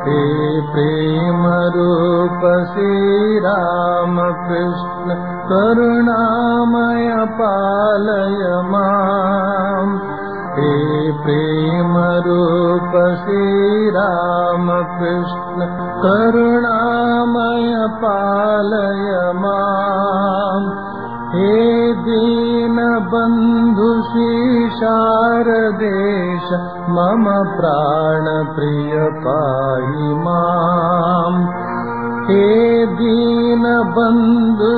हे प्रेम रूप श्रीरामकृष्ण करुणामय पालय माम् हे प्रेम रूप श्रीरामकृष्ण करुणामय पालय माम् हे दीनबन्धु शारदेश मम प्राणप्रिय पाहि माम् हे दीनबन्धु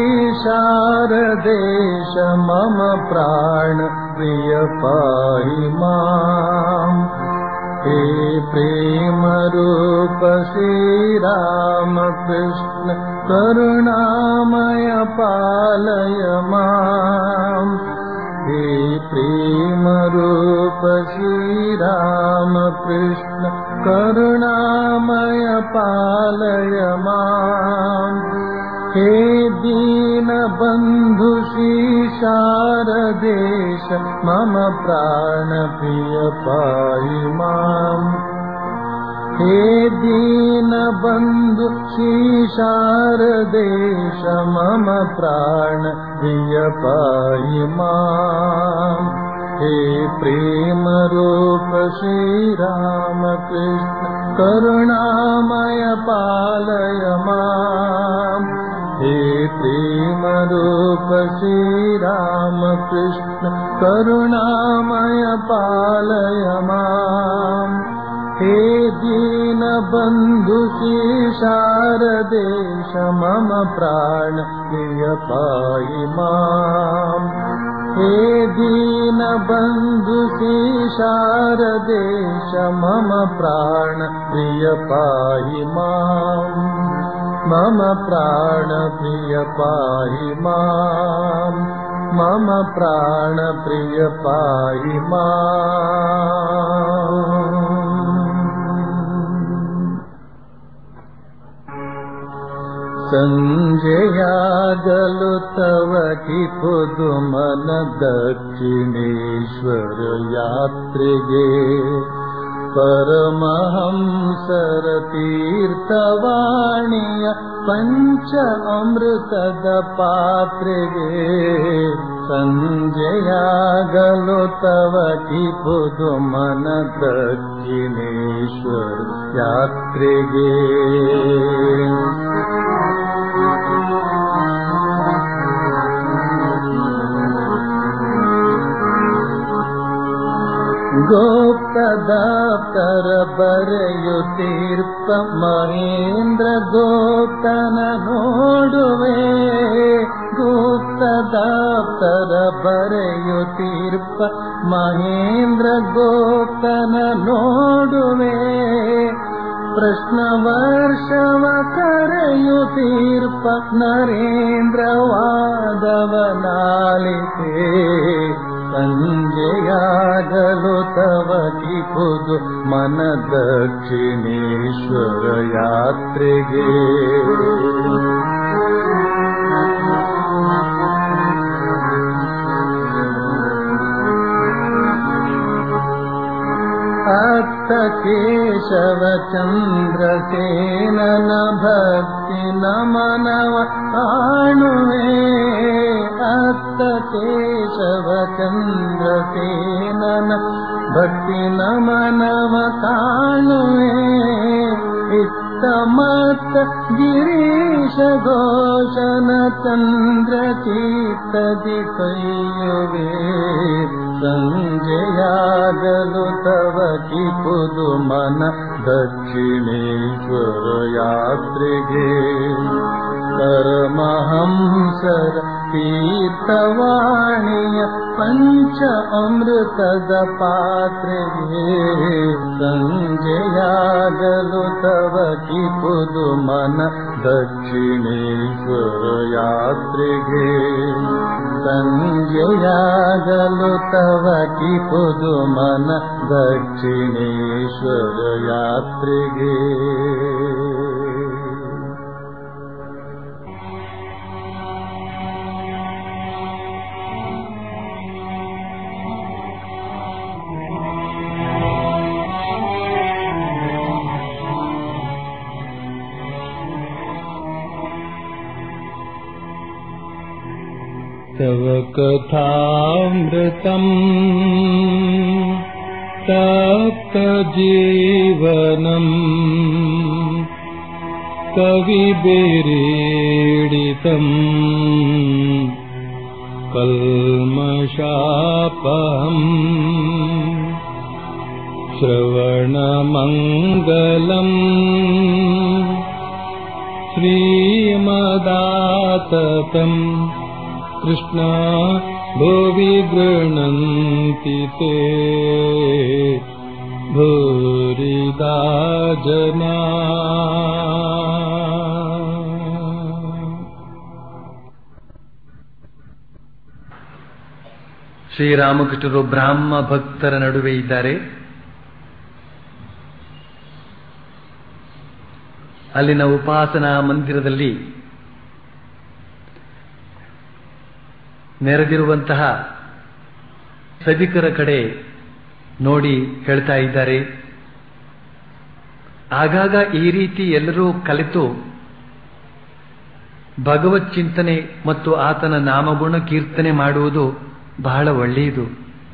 शारदेश मम प्राणप्रिय पाहि माम् हे प्रेमरूप श्रीरामकृष्ण करुणामय पालय माम् हे प्रेमरूप श्रीरामकृष्ण करुणामय पालय माम् हे दीनबन्धु शारदेश मम प्राणप्रिय पाहि माम् हे दीनबन्धु शारदेश मम प्राणप्रिय पाहि माम् हे प्रेमरूप श्रीरामकृष्ण करुणामय पालय माम् हे प्रेमरूप श्रीरामकृष्ण करुणामय पालय माम् हे दीनबन्धु शारदेश मम प्राण प्रिय पाहि माम् हे दीनबन्धु शारदेश मम प्राण प्रिय पाहि माम् मम प्राणप्रिय पाहि माम् मम प्राणप्रिय पाहि माम् सञ्जयागलु तव कि पुदुमन दक्षिणेश्वर यात्रिगे परमहंसर तीर्थवाणीय पञ्च अमृतद पात्रिगे सञ्जयागलो तव कि पुदुमन दक्षिणेश्वर यात्रिगे ಗೋಪ್ತದಾಪ್ತರ ಬರೆಯುತ್ತೀರ್ಪ ಮಹೇಂದ್ರ ಗೋಪ್ತನ ನೋಡುವೆ ಗುಪ್ತದಾಪ್ತರ ಬರೆಯುತ್ತೀರ್ಪ ಮಹೇಂದ್ರ ಗೋಪ್ತನ ನೋಡುವೆ ಪ್ರಶ್ನ ವರ್ಷವ ಕರೆಯುತ್ತೀರ್ಪ ನರೇಂದ್ರ ವಾದವನಾಲಿತೆ ಸಂಜೆಯಾಗಲು ತವ ಕಿಪುದು ಮನ ದಕ್ಷಿಣೇಶ್ವರ ಯಾತ್ರೆಗೆ ಅತ್ತ ಕೇಶವ ಚಂದ್ರಸೇನನ ಭಕ್ತಿ ನಮನವ ಕಾಣುವೆ ಅತ್ತ ಕೇಶವ ಚಂದ್ರಸೇನನ ಭಕ್ತಿ ನಮನವ ಕಾಣುವೆ ಇತ್ತ ಮತ್ತ ಗಿರೀಶ ಘೋಷನ ಚಂದ್ರ ಚೀತದಿ ಕೈಯುವೆ ಸಂಜೆಯಾಗಲು ತವ ಕಿಪುದು ಮನ ದಕ್ಷಿಣೇಶ್ವರ ಯಾತ್ರೆಗೆ ಪರಮಹಂಸರ ತೀರ್ಥವಾಣಿಯ ಪಂಚ ಅಮೃತದ ಪಾತ್ರೆಗೆ ಸಂಜೆಯಾಗಲು ತವ ಕಿಪುದು ಮನ ದಕ್ಷಿಣೇಶ್ವರ ಯಾತ್ರೆಗೆ ಸಂಜೆಯಾಗಲು ತವ ಕಿಪುದು ಮನ ದಕ್ಷಿಣೇಶ್ವರ ಯಾತ್ರೆಗೆ तव कथामृतम् तप्तजीवनम् कविभिरीडितम् कल्मषापहम् श्रवणमङ्गलम् श्रीमदाततम् कृष्णा भुवि गृह्णन्ति ते भूरिदा जना ಶ್ರೀರಾಮಕೃಷ್ಣರು ಬ್ರಾಹ್ಮ ಭಕ್ತರ ನಡುವೆ ಇದ್ದಾರೆ ಅಲ್ಲಿನ ಉಪಾಸನಾ ಮಂದಿರದಲ್ಲಿ ನೆರೆದಿರುವಂತಹ ಸಭಿಕರ ಕಡೆ ನೋಡಿ ಹೇಳ್ತಾ ಇದ್ದಾರೆ ಆಗಾಗ ಈ ರೀತಿ ಎಲ್ಲರೂ ಕಲಿತು ಭಗವತ್ ಚಿಂತನೆ ಮತ್ತು ಆತನ ನಾಮಗುಣ ಕೀರ್ತನೆ ಮಾಡುವುದು ಬಹಳ ಒಳ್ಳೆಯದು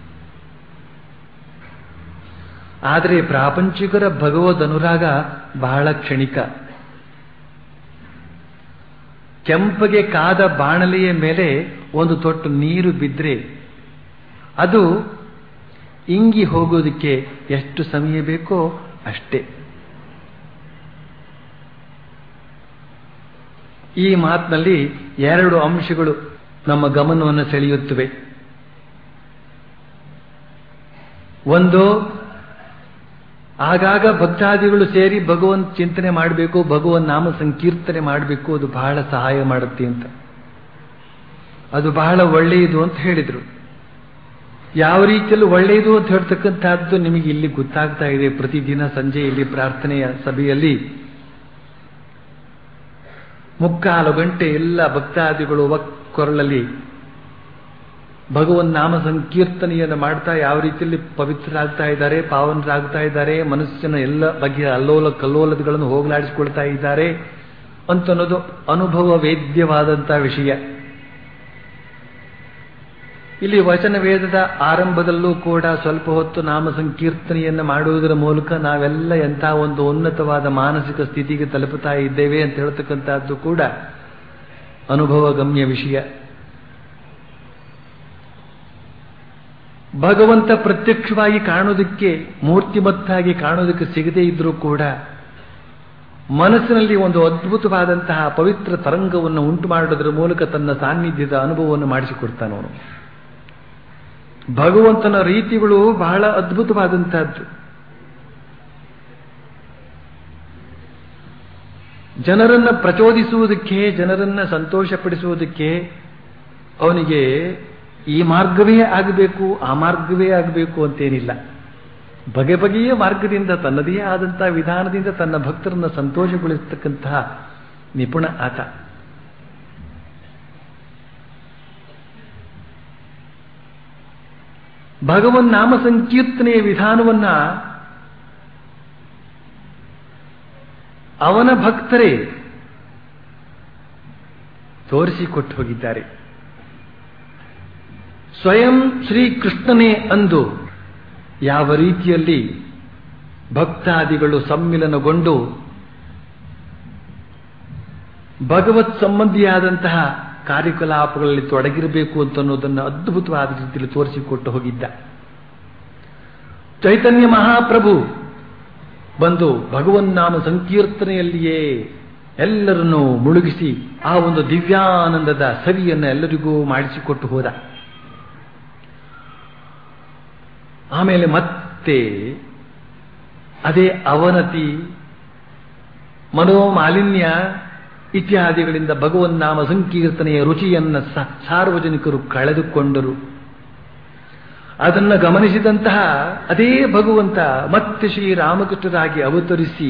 ಆದರೆ ಪ್ರಾಪಂಚಿಕರ ಭಗವದ್ ಅನುರಾಗ ಬಹಳ ಕ್ಷಣಿಕ ಕೆಂಪಗೆ ಕಾದ ಬಾಣಲೆಯ ಮೇಲೆ ಒಂದು ತೊಟ್ಟು ನೀರು ಬಿದ್ದರೆ ಅದು ಇಂಗಿ ಹೋಗೋದಕ್ಕೆ ಎಷ್ಟು ಸಮಯ ಬೇಕೋ ಅಷ್ಟೇ ಈ ಮಾತಿನಲ್ಲಿ ಎರಡು ಅಂಶಗಳು ನಮ್ಮ ಗಮನವನ್ನು ಸೆಳೆಯುತ್ತವೆ ಒಂದು ಆಗಾಗ ಭಕ್ತಾದಿಗಳು ಸೇರಿ ಭಗವನ್ ಚಿಂತನೆ ಮಾಡಬೇಕು ಭಗವನ್ ನಾಮ ಸಂಕೀರ್ತನೆ ಮಾಡಬೇಕು ಅದು ಬಹಳ ಸಹಾಯ ಮಾಡುತ್ತೆ ಅಂತ ಅದು ಬಹಳ ಒಳ್ಳೆಯದು ಅಂತ ಹೇಳಿದರು ಯಾವ ರೀತಿಯಲ್ಲಿ ಒಳ್ಳೆಯದು ಅಂತ ಹೇಳ್ತಕ್ಕಂಥದ್ದು ನಿಮಗೆ ಇಲ್ಲಿ ಗೊತ್ತಾಗ್ತಾ ಇದೆ ಪ್ರತಿದಿನ ಸಂಜೆ ಇಲ್ಲಿ ಪ್ರಾರ್ಥನೆಯ ಸಭೆಯಲ್ಲಿ ಮುಕ್ಕಾಲು ಗಂಟೆ ಎಲ್ಲ ಭಕ್ತಾದಿಗಳು ಕೊರಳಲ್ಲಿ ಭಗವನ್ ನಾಮ ಸಂಕೀರ್ತನೆಯನ್ನು ಮಾಡ್ತಾ ಯಾವ ರೀತಿಯಲ್ಲಿ ಪವಿತ್ರರಾಗ್ತಾ ಇದ್ದಾರೆ ಪಾವನರಾಗ್ತಾ ಇದ್ದಾರೆ ಮನಸ್ಸಿನ ಎಲ್ಲ ಬಗೆಯ ಅಲ್ಲೋಲ ಕಲ್ಲೋಲಗಳನ್ನು ಹೋಗಲಾಡಿಸಿಕೊಳ್ತಾ ಇದ್ದಾರೆ ಅಂತನ್ನೋದು ಅನುಭವ ವೇದ್ಯವಾದಂತಹ ವಿಷಯ ಇಲ್ಲಿ ವಚನ ವೇದದ ಆರಂಭದಲ್ಲೂ ಕೂಡ ಸ್ವಲ್ಪ ಹೊತ್ತು ನಾಮ ಸಂಕೀರ್ತನೆಯನ್ನು ಮಾಡುವುದರ ಮೂಲಕ ನಾವೆಲ್ಲ ಎಂಥ ಒಂದು ಉನ್ನತವಾದ ಮಾನಸಿಕ ಸ್ಥಿತಿಗೆ ತಲುಪುತ್ತಾ ಇದ್ದೇವೆ ಅಂತ ಹೇಳ್ತಕ್ಕಂಥದ್ದು ಕೂಡ ಅನುಭವ ಗಮ್ಯ ವಿಷಯ ಭಗವಂತ ಪ್ರತ್ಯಕ್ಷವಾಗಿ ಕಾಣೋದಕ್ಕೆ ಮೂರ್ತಿಮತ್ತಾಗಿ ಕಾಣೋದಕ್ಕೆ ಸಿಗದೇ ಇದ್ರೂ ಕೂಡ ಮನಸ್ಸಿನಲ್ಲಿ ಒಂದು ಅದ್ಭುತವಾದಂತಹ ಪವಿತ್ರ ತರಂಗವನ್ನು ಉಂಟು ಮಾಡೋದರ ಮೂಲಕ ತನ್ನ ಸಾನ್ನಿಧ್ಯದ ಅನುಭವವನ್ನು ಮಾಡಿಸಿಕೊಡ್ತಾನವನು ಭಗವಂತನ ರೀತಿಗಳು ಬಹಳ ಅದ್ಭುತವಾದಂತಹದ್ದು ಜನರನ್ನ ಪ್ರಚೋದಿಸುವುದಕ್ಕೆ ಜನರನ್ನ ಸಂತೋಷಪಡಿಸುವುದಕ್ಕೆ ಅವನಿಗೆ ಈ ಮಾರ್ಗವೇ ಆಗಬೇಕು ಆ ಮಾರ್ಗವೇ ಆಗಬೇಕು ಅಂತೇನಿಲ್ಲ ಬಗೆ ಬಗೆಯ ಮಾರ್ಗದಿಂದ ತನ್ನದೇ ಆದಂತಹ ವಿಧಾನದಿಂದ ತನ್ನ ಭಕ್ತರನ್ನ ಸಂತೋಷಗೊಳಿಸತಕ್ಕಂತಹ ನಿಪುಣ ಆತ ಭಗವನ್ ನಾಮ ಸಂಕೀರ್ತನೆಯ ವಿಧಾನವನ್ನ ಅವನ ಭಕ್ತರೇ ತೋರಿಸಿಕೊಟ್ಟು ಹೋಗಿದ್ದಾರೆ ಸ್ವಯಂ ಶ್ರೀಕೃಷ್ಣನೇ ಅಂದು ಯಾವ ರೀತಿಯಲ್ಲಿ ಭಕ್ತಾದಿಗಳು ಸಮ್ಮಿಲನಗೊಂಡು ಭಗವತ್ ಸಂಬಂಧಿಯಾದಂತಹ ಕಾರ್ಯಕಲಾಪಗಳಲ್ಲಿ ತೊಡಗಿರಬೇಕು ಅಂತ ಅನ್ನೋದನ್ನು ಅದ್ಭುತವಾದ ರೀತಿಯಲ್ಲಿ ತೋರಿಸಿಕೊಟ್ಟು ಹೋಗಿದ್ದ ಚೈತನ್ಯ ಮಹಾಪ್ರಭು ಬಂದು ಭಗವನ್ನಾಮ ಸಂಕೀರ್ತನೆಯಲ್ಲಿಯೇ ಎಲ್ಲರನ್ನೂ ಮುಳುಗಿಸಿ ಆ ಒಂದು ದಿವ್ಯಾನಂದದ ಸವಿಯನ್ನು ಎಲ್ಲರಿಗೂ ಮಾಡಿಸಿಕೊಟ್ಟು ಹೋದ ಆಮೇಲೆ ಮತ್ತೆ ಅದೇ ಅವನತಿ ಮನೋಮಾಲಿನ್ಯ ಇತ್ಯಾದಿಗಳಿಂದ ಭಗವನ್ನಾಮ ಸಂಕೀರ್ತನೆಯ ರುಚಿಯನ್ನ ಸಾರ್ವಜನಿಕರು ಕಳೆದುಕೊಂಡರು ಅದನ್ನು ಗಮನಿಸಿದಂತಹ ಅದೇ ಭಗವಂತ ಮತ್ತೆ ಶ್ರೀರಾಮಕೃಷ್ಣರಾಗಿ ಅವತರಿಸಿ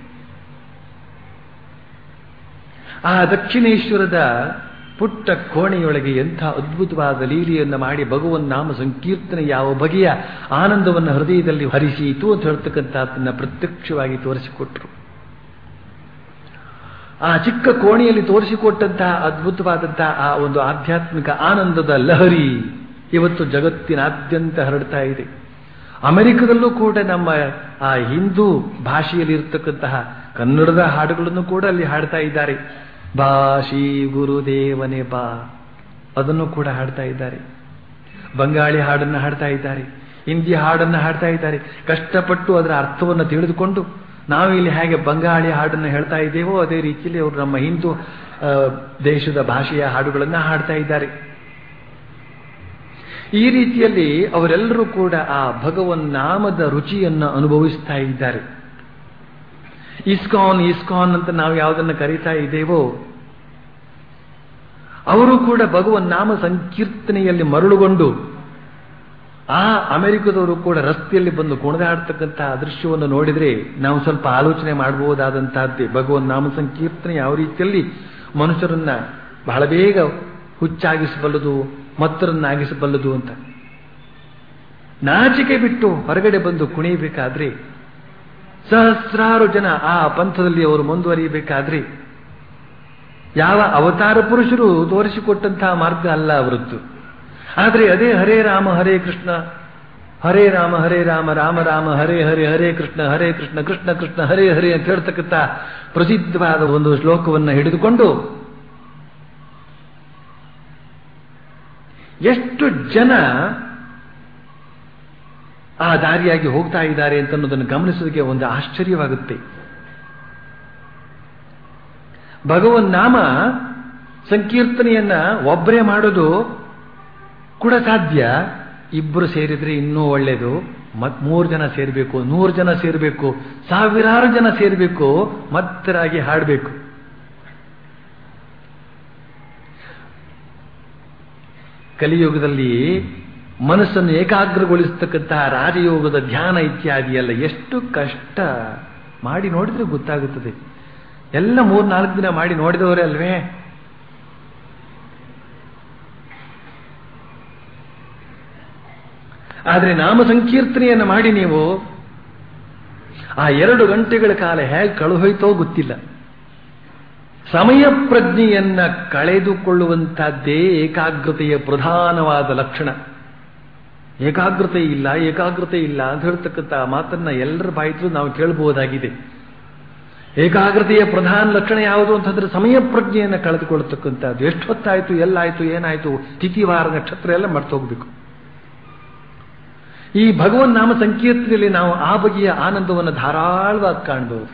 ಆ ದಕ್ಷಿಣೇಶ್ವರದ ಪುಟ್ಟ ಕೋಣೆಯೊಳಗೆ ಎಂಥ ಅದ್ಭುತವಾದ ಲೀಲೆಯನ್ನು ಮಾಡಿ ಭಗವನ್ ನಾಮ ಸಂಕೀರ್ತನೆ ಯಾವ ಬಗೆಯ ಆನಂದವನ್ನು ಹೃದಯದಲ್ಲಿ ಹರಿಸಿತು ಅಂತ ಹೇಳ್ತಕ್ಕಂಥದ್ದನ್ನು ಪ್ರತ್ಯಕ್ಷವಾಗಿ ತೋರಿಸಿಕೊಟ್ರು ಆ ಚಿಕ್ಕ ಕೋಣೆಯಲ್ಲಿ ತೋರಿಸಿಕೊಟ್ಟಂತಹ ಅದ್ಭುತವಾದಂತಹ ಆ ಒಂದು ಆಧ್ಯಾತ್ಮಿಕ ಆನಂದದ ಲಹರಿ ಇವತ್ತು ಜಗತ್ತಿನಾದ್ಯಂತ ಹರಡ್ತಾ ಇದೆ ಅಮೆರಿಕದಲ್ಲೂ ಕೂಡ ನಮ್ಮ ಆ ಹಿಂದೂ ಭಾಷೆಯಲ್ಲಿ ಇರತಕ್ಕಂತಹ ಕನ್ನಡದ ಹಾಡುಗಳನ್ನು ಕೂಡ ಅಲ್ಲಿ ಹಾಡ್ತಾ ಇದ್ದಾರೆ ಬಾ ಶ್ರೀ ಗುರುದೇವನೇ ಬಾ ಅದನ್ನು ಕೂಡ ಹಾಡ್ತಾ ಇದ್ದಾರೆ ಬಂಗಾಳಿ ಹಾಡನ್ನು ಹಾಡ್ತಾ ಇದ್ದಾರೆ ಹಿಂದಿ ಹಾಡನ್ನು ಹಾಡ್ತಾ ಇದ್ದಾರೆ ಕಷ್ಟಪಟ್ಟು ಅದರ ಅರ್ಥವನ್ನು ತಿಳಿದುಕೊಂಡು ನಾವು ಇಲ್ಲಿ ಹೇಗೆ ಬಂಗಾಳಿ ಹಾಡನ್ನು ಹೇಳ್ತಾ ಇದ್ದೇವೋ ಅದೇ ರೀತಿಯಲ್ಲಿ ಅವರು ನಮ್ಮ ಹಿಂದೂ ಆ, ದೇಶದ ಭಾಷೆಯ ಹಾಡುಗಳನ್ನು ಹಾಡ್ತಾ ಇದ್ದಾರೆ ಈ ರೀತಿಯಲ್ಲಿ ಅವರೆಲ್ಲರೂ ಕೂಡ ಆ ಭಗವನ್ ನಾಮದ ರುಚಿಯನ್ನು ಅನುಭವಿಸ್ತಾ ಇದ್ದಾರೆ ಇಸ್ಕಾನ್ ಇಸ್ಕಾನ್ ಅಂತ ನಾವು ಯಾವುದನ್ನು ಕರೀತಾ ಇದ್ದೇವೋ ಅವರು ಕೂಡ ಭಗವನ್ ನಾಮ ಸಂಕೀರ್ತನೆಯಲ್ಲಿ ಮರಳುಗೊಂಡು ಆ ಅಮೆರಿಕದವರು ಕೂಡ ರಸ್ತೆಯಲ್ಲಿ ಬಂದು ಕುಣಿದಾಡ್ತಕ್ಕಂತಹ ದೃಶ್ಯವನ್ನು ನೋಡಿದ್ರೆ ನಾವು ಸ್ವಲ್ಪ ಆಲೋಚನೆ ಮಾಡಬಹುದಾದಂತಹದ್ದೇ ಭಗವನ್ ನಾಮ ಸಂಕೀರ್ತನೆ ಯಾವ ರೀತಿಯಲ್ಲಿ ಮನುಷ್ಯರನ್ನ ಬಹಳ ಬೇಗ ಹುಚ್ಚಾಗಿಸಬಲ್ಲದು ಮತ್ತರನ್ನಾಗಿಸಬಲ್ಲದು ಅಂತ ನಾಚಿಕೆ ಬಿಟ್ಟು ಹೊರಗಡೆ ಬಂದು ಕುಣಿಯಬೇಕಾದ್ರೆ ಸಹಸ್ರಾರು ಜನ ಆ ಪಂಥದಲ್ಲಿ ಅವರು ಮುಂದುವರಿಯಬೇಕಾದ್ರೆ ಯಾವ ಅವತಾರ ಪುರುಷರು ತೋರಿಸಿಕೊಟ್ಟಂತಹ ಮಾರ್ಗ ಅಲ್ಲ ಅವರದ್ದು ಆದರೆ ಅದೇ ಹರೇ ರಾಮ ಹರೇ ಕೃಷ್ಣ ಹರೇ ರಾಮ ಹರೇ ರಾಮ ರಾಮ ರಾಮ ಹರೇ ಹರೇ ಹರೇ ಕೃಷ್ಣ ಹರೇ ಕೃಷ್ಣ ಕೃಷ್ಣ ಕೃಷ್ಣ ಹರೇ ಹರೇ ಅಂತ ಹೇಳ್ತಕ್ಕಂಥ ಪ್ರಸಿದ್ಧವಾದ ಒಂದು ಶ್ಲೋಕವನ್ನು ಹಿಡಿದುಕೊಂಡು ಎಷ್ಟು ಜನ ಆ ದಾರಿಯಾಗಿ ಹೋಗ್ತಾ ಇದ್ದಾರೆ ಅಂತ ಅನ್ನೋದನ್ನು ಗಮನಿಸೋದಕ್ಕೆ ಒಂದು ಆಶ್ಚರ್ಯವಾಗುತ್ತೆ ಭಗವನ್ ನಾಮ ಸಂಕೀರ್ತನೆಯನ್ನ ಒಬ್ಬರೇ ಮಾಡೋದು ಕೂಡ ಸಾಧ್ಯ ಇಬ್ಬರು ಸೇರಿದ್ರೆ ಇನ್ನೂ ಒಳ್ಳೆಯದು ಮತ್ ಮೂರು ಜನ ಸೇರಬೇಕು ನೂರು ಜನ ಸೇರಬೇಕು ಸಾವಿರಾರು ಜನ ಸೇರಬೇಕು ಮತ್ತರಾಗಿ ಹಾಡಬೇಕು ಕಲಿಯುಗದಲ್ಲಿ ಮನಸ್ಸನ್ನು ಏಕಾಗ್ರಗೊಳಿಸತಕ್ಕಂತಹ ರಾಜಯೋಗದ ಧ್ಯಾನ ಇತ್ಯಾದಿ ಎಲ್ಲ ಎಷ್ಟು ಕಷ್ಟ ಮಾಡಿ ನೋಡಿದ್ರೆ ಗೊತ್ತಾಗುತ್ತದೆ ಎಲ್ಲ ಮೂರ್ ನಾಲ್ಕು ದಿನ ಮಾಡಿ ನೋಡಿದವರೇ ಅಲ್ವೇ ಆದರೆ ನಾಮ ಸಂಕೀರ್ತನೆಯನ್ನು ಮಾಡಿ ನೀವು ಆ ಎರಡು ಗಂಟೆಗಳ ಕಾಲ ಹೇಗೆ ಕಳುಹೋಯ್ತೋ ಗೊತ್ತಿಲ್ಲ ಸಮಯ ಪ್ರಜ್ಞೆಯನ್ನ ಕಳೆದುಕೊಳ್ಳುವಂತಹದ್ದೇ ಏಕಾಗ್ರತೆಯ ಪ್ರಧಾನವಾದ ಲಕ್ಷಣ ಏಕಾಗ್ರತೆ ಇಲ್ಲ ಏಕಾಗ್ರತೆ ಇಲ್ಲ ಅಂತ ಹೇಳ್ತಕ್ಕಂಥ ಮಾತನ್ನ ಎಲ್ಲರ ಬಾಯಿದ್ರು ನಾವು ಕೇಳಬಹುದಾಗಿದೆ ಏಕಾಗ್ರತೆಯ ಪ್ರಧಾನ ಲಕ್ಷಣ ಯಾವುದು ಅಂತಂದ್ರೆ ಸಮಯ ಪ್ರಜ್ಞೆಯನ್ನು ಕಳೆದುಕೊಳ್ಳತಕ್ಕಂಥದ್ದು ಎಷ್ಟು ಹೊತ್ತಾಯ್ತು ಎಲ್ಲಾಯ್ತು ಏನಾಯ್ತು ತಿಥಿವಾರ ನಕ್ಷತ್ರ ಎಲ್ಲ ಮರ್ತೋಗ್ಬೇಕು ಈ ಭಗವನ್ ನಾಮ ಸಂಕೀರ್ತನೆಯಲ್ಲಿ ನಾವು ಆ ಬಗೆಯ ಆನಂದವನ್ನು ಧಾರಾಳವಾಗಿ ಕಾಣಬಹುದು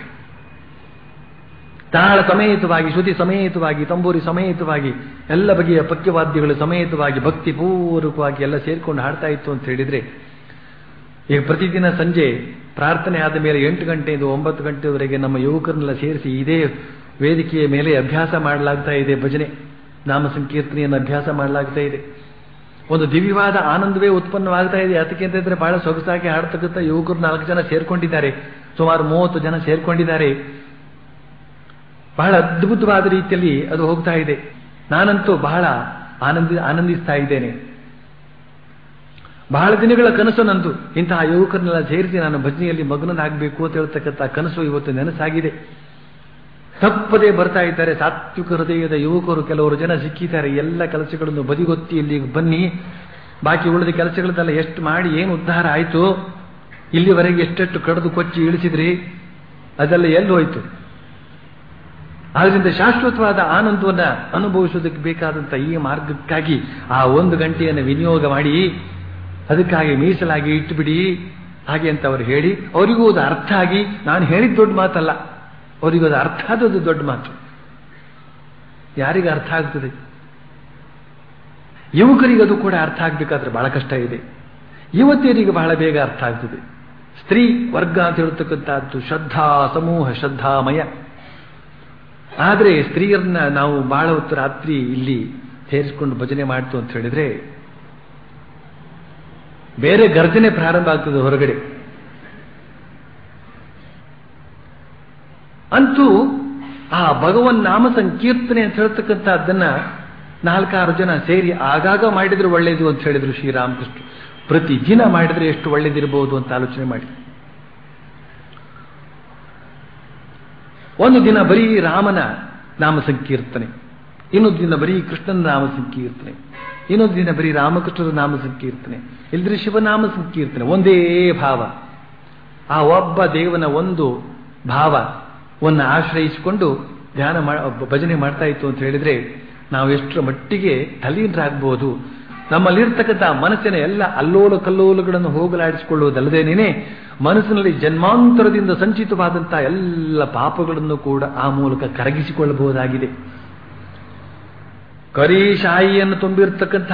ತಾಳ ಸಮೇತವಾಗಿ ಶ್ರುತಿ ಸಮೇತವಾಗಿ ತಂಬೂರಿ ಸಮೇತವಾಗಿ ಎಲ್ಲ ಬಗೆಯ ಪಕ್ಯವಾದ್ಯಗಳು ಸಮೇತವಾಗಿ ಭಕ್ತಿ ಪೂರ್ವಕವಾಗಿ ಎಲ್ಲ ಸೇರ್ಕೊಂಡು ಹಾಡ್ತಾ ಇತ್ತು ಅಂತ ಹೇಳಿದ್ರೆ ಈಗ ಪ್ರತಿದಿನ ಸಂಜೆ ಪ್ರಾರ್ಥನೆ ಆದ ಮೇಲೆ ಎಂಟು ಗಂಟೆಯಿಂದ ಒಂಬತ್ತು ಗಂಟೆವರೆಗೆ ನಮ್ಮ ಯುವಕರನ್ನೆಲ್ಲ ಸೇರಿಸಿ ಇದೇ ವೇದಿಕೆಯ ಮೇಲೆ ಅಭ್ಯಾಸ ಮಾಡಲಾಗ್ತಾ ಇದೆ ಭಜನೆ ನಾಮ ಸಂಕೀರ್ತನೆಯನ್ನು ಅಭ್ಯಾಸ ಮಾಡಲಾಗ್ತಾ ಇದೆ ಒಂದು ದಿವ್ಯವಾದ ಆನಂದವೇ ಉತ್ಪನ್ನವಾಗ್ತಾ ಇದೆ ಅದಕ್ಕೆ ಅಂತಂದ್ರೆ ಬಹಳ ಸೊಗಸಾಗಿ ಹಾಡ್ತಕ್ಕಂಥ ಯುವಕರು ನಾಲ್ಕು ಜನ ಸೇರ್ಕೊಂಡಿದ್ದಾರೆ ಸುಮಾರು ಮೂವತ್ತು ಜನ ಸೇರ್ಕೊಂಡಿದ್ದಾರೆ ಬಹಳ ಅದ್ಭುತವಾದ ರೀತಿಯಲ್ಲಿ ಅದು ಹೋಗ್ತಾ ಇದೆ ನಾನಂತೂ ಬಹಳ ಆನಂದಿ ಆನಂದಿಸ್ತಾ ಇದ್ದೇನೆ ಬಹಳ ದಿನಗಳ ಕನಸು ನಂದು ಇಂತಹ ಯುವಕರನ್ನೆಲ್ಲ ಸೇರಿಸಿ ನಾನು ಭಜನೆಯಲ್ಲಿ ಮಗ್ನನಾಗಬೇಕು ಅಂತ ಹೇಳ್ತಕ್ಕಂಥ ಕನಸು ಇವತ್ತು ನೆನಸಾಗಿದೆ ತಪ್ಪದೇ ಬರ್ತಾ ಇದ್ದಾರೆ ಸಾತ್ವಿಕ ಹೃದಯದ ಯುವಕರು ಕೆಲವರು ಜನ ಸಿಕ್ಕಿದ್ದಾರೆ ಎಲ್ಲ ಕೆಲಸಗಳನ್ನು ಬದಿಗೊತ್ತಿ ಇಲ್ಲಿ ಬನ್ನಿ ಬಾಕಿ ಉಳಿದ ಕೆಲಸಗಳನ್ನೆಲ್ಲ ಎಷ್ಟು ಮಾಡಿ ಏನು ಉದ್ಧಾರ ಆಯಿತು ಇಲ್ಲಿವರೆಗೆ ಎಷ್ಟೆಷ್ಟು ಕಡಿದು ಕೊಚ್ಚಿ ಇಳಿಸಿದ್ರಿ ಅದೆಲ್ಲ ಎಲ್ಲಿ ಹೋಯ್ತು ಆದ್ರಿಂದ ಶಾಶ್ವತವಾದ ಆನಂದವನ್ನ ಅನುಭವಿಸೋದಕ್ಕೆ ಬೇಕಾದಂತ ಈ ಮಾರ್ಗಕ್ಕಾಗಿ ಆ ಒಂದು ಗಂಟೆಯನ್ನು ವಿನಿಯೋಗ ಮಾಡಿ ಅದಕ್ಕಾಗಿ ಮೀಸಲಾಗಿ ಇಟ್ಟುಬಿಡಿ ಹಾಗೆ ಅಂತ ಅವರು ಹೇಳಿ ಅವರಿಗೂ ಅದು ಅರ್ಥ ಆಗಿ ನಾನು ಹೇಳಿದ ದೊಡ್ಡ ಮಾತಲ್ಲ ಅವರಿಗೂ ಅದು ಅರ್ಥ ಆದದ್ದು ದೊಡ್ಡ ಮಾತು ಯಾರಿಗೆ ಅರ್ಥ ಆಗ್ತದೆ ಯುವಕರಿಗೆ ಅದು ಕೂಡ ಅರ್ಥ ಆಗ್ಬೇಕಾದ್ರೆ ಬಹಳ ಕಷ್ಟ ಇದೆ ಯುವತಿಯರಿಗೆ ಬಹಳ ಬೇಗ ಅರ್ಥ ಆಗ್ತದೆ ಸ್ತ್ರೀ ವರ್ಗ ಅಂತ ಹೇಳ್ತಕ್ಕಂಥದ್ದು ಶ್ರದ್ಧಾ ಸಮೂಹ ಶ್ರದ್ಧಾಮಯ ಆದರೆ ಸ್ತ್ರೀಯರನ್ನ ನಾವು ಬಹಳ ಹೊತ್ತು ರಾತ್ರಿ ಇಲ್ಲಿ ಸೇರಿಸಿಕೊಂಡು ಭಜನೆ ಮಾಡ್ತು ಅಂತ ಹೇಳಿದ್ರೆ ಬೇರೆ ಗರ್ಜನೆ ಪ್ರಾರಂಭ ಆಗ್ತದೆ ಹೊರಗಡೆ ಅಂತೂ ಆ ಭಗವನ್ ನಾಮ ಸಂಕೀರ್ತನೆ ಅಂತ ಹೇಳ್ತಕ್ಕಂಥದ್ದನ್ನ ನಾಲ್ಕಾರು ಜನ ಸೇರಿ ಆಗಾಗ ಮಾಡಿದ್ರೆ ಒಳ್ಳೇದು ಅಂತ ಹೇಳಿದ್ರು ಶ್ರೀರಾಮಕೃಷ್ಣ ಪ್ರತಿ ದಿನ ಮಾಡಿದ್ರೆ ಎಷ್ಟು ಒಳ್ಳೇದಿರಬಹುದು ಅಂತ ಆಲೋಚನೆ ಮಾಡಿ ಒಂದು ದಿನ ಬರೀ ರಾಮನ ನಾಮ ಸಂಕೀರ್ತನೆ ಇನ್ನೊಂದು ದಿನ ಬರೀ ಕೃಷ್ಣನ ನಾಮ ಸಂಕೀರ್ತನೆ ಇನ್ನೊಂದು ದಿನ ಬರೀ ರಾಮಕೃಷ್ಣರ ನಾಮ ಸಂಕೀರ್ತನೆ ಇಲ್ಲದ್ರೆ ಶಿವನಾಮ ಸಂಕೀರ್ತನೆ ಒಂದೇ ಭಾವ ಆ ಒಬ್ಬ ದೇವನ ಒಂದು ಭಾವವನ್ನು ಆಶ್ರಯಿಸಿಕೊಂಡು ಧ್ಯಾನ ಭಜನೆ ಮಾಡ್ತಾ ಇತ್ತು ಅಂತ ಹೇಳಿದ್ರೆ ನಾವು ಎಷ್ಟರ ಮಟ್ಟಿಗೆ ತಲೀನರಾಗಬಹುದು ನಮ್ಮಲ್ಲಿರ್ತಕ್ಕಂಥ ಮನಸ್ಸಿನ ಎಲ್ಲ ಅಲ್ಲೋಲ ಕಲ್ಲೋಲಗಳನ್ನು ಹೋಗಲಾಡಿಸಿಕೊಳ್ಳುವುದಲ್ಲದೇನೆ ಮನಸ್ಸಿನಲ್ಲಿ ಜನ್ಮಾಂತರದಿಂದ ಸಂಚಿತವಾದಂತಹ ಎಲ್ಲ ಪಾಪಗಳನ್ನು ಕೂಡ ಆ ಮೂಲಕ ಕರಗಿಸಿಕೊಳ್ಳಬಹುದಾಗಿದೆ ಕರಿ ಶಾಯಿಯನ್ನು ತುಂಬಿರ್ತಕ್ಕಂತಹ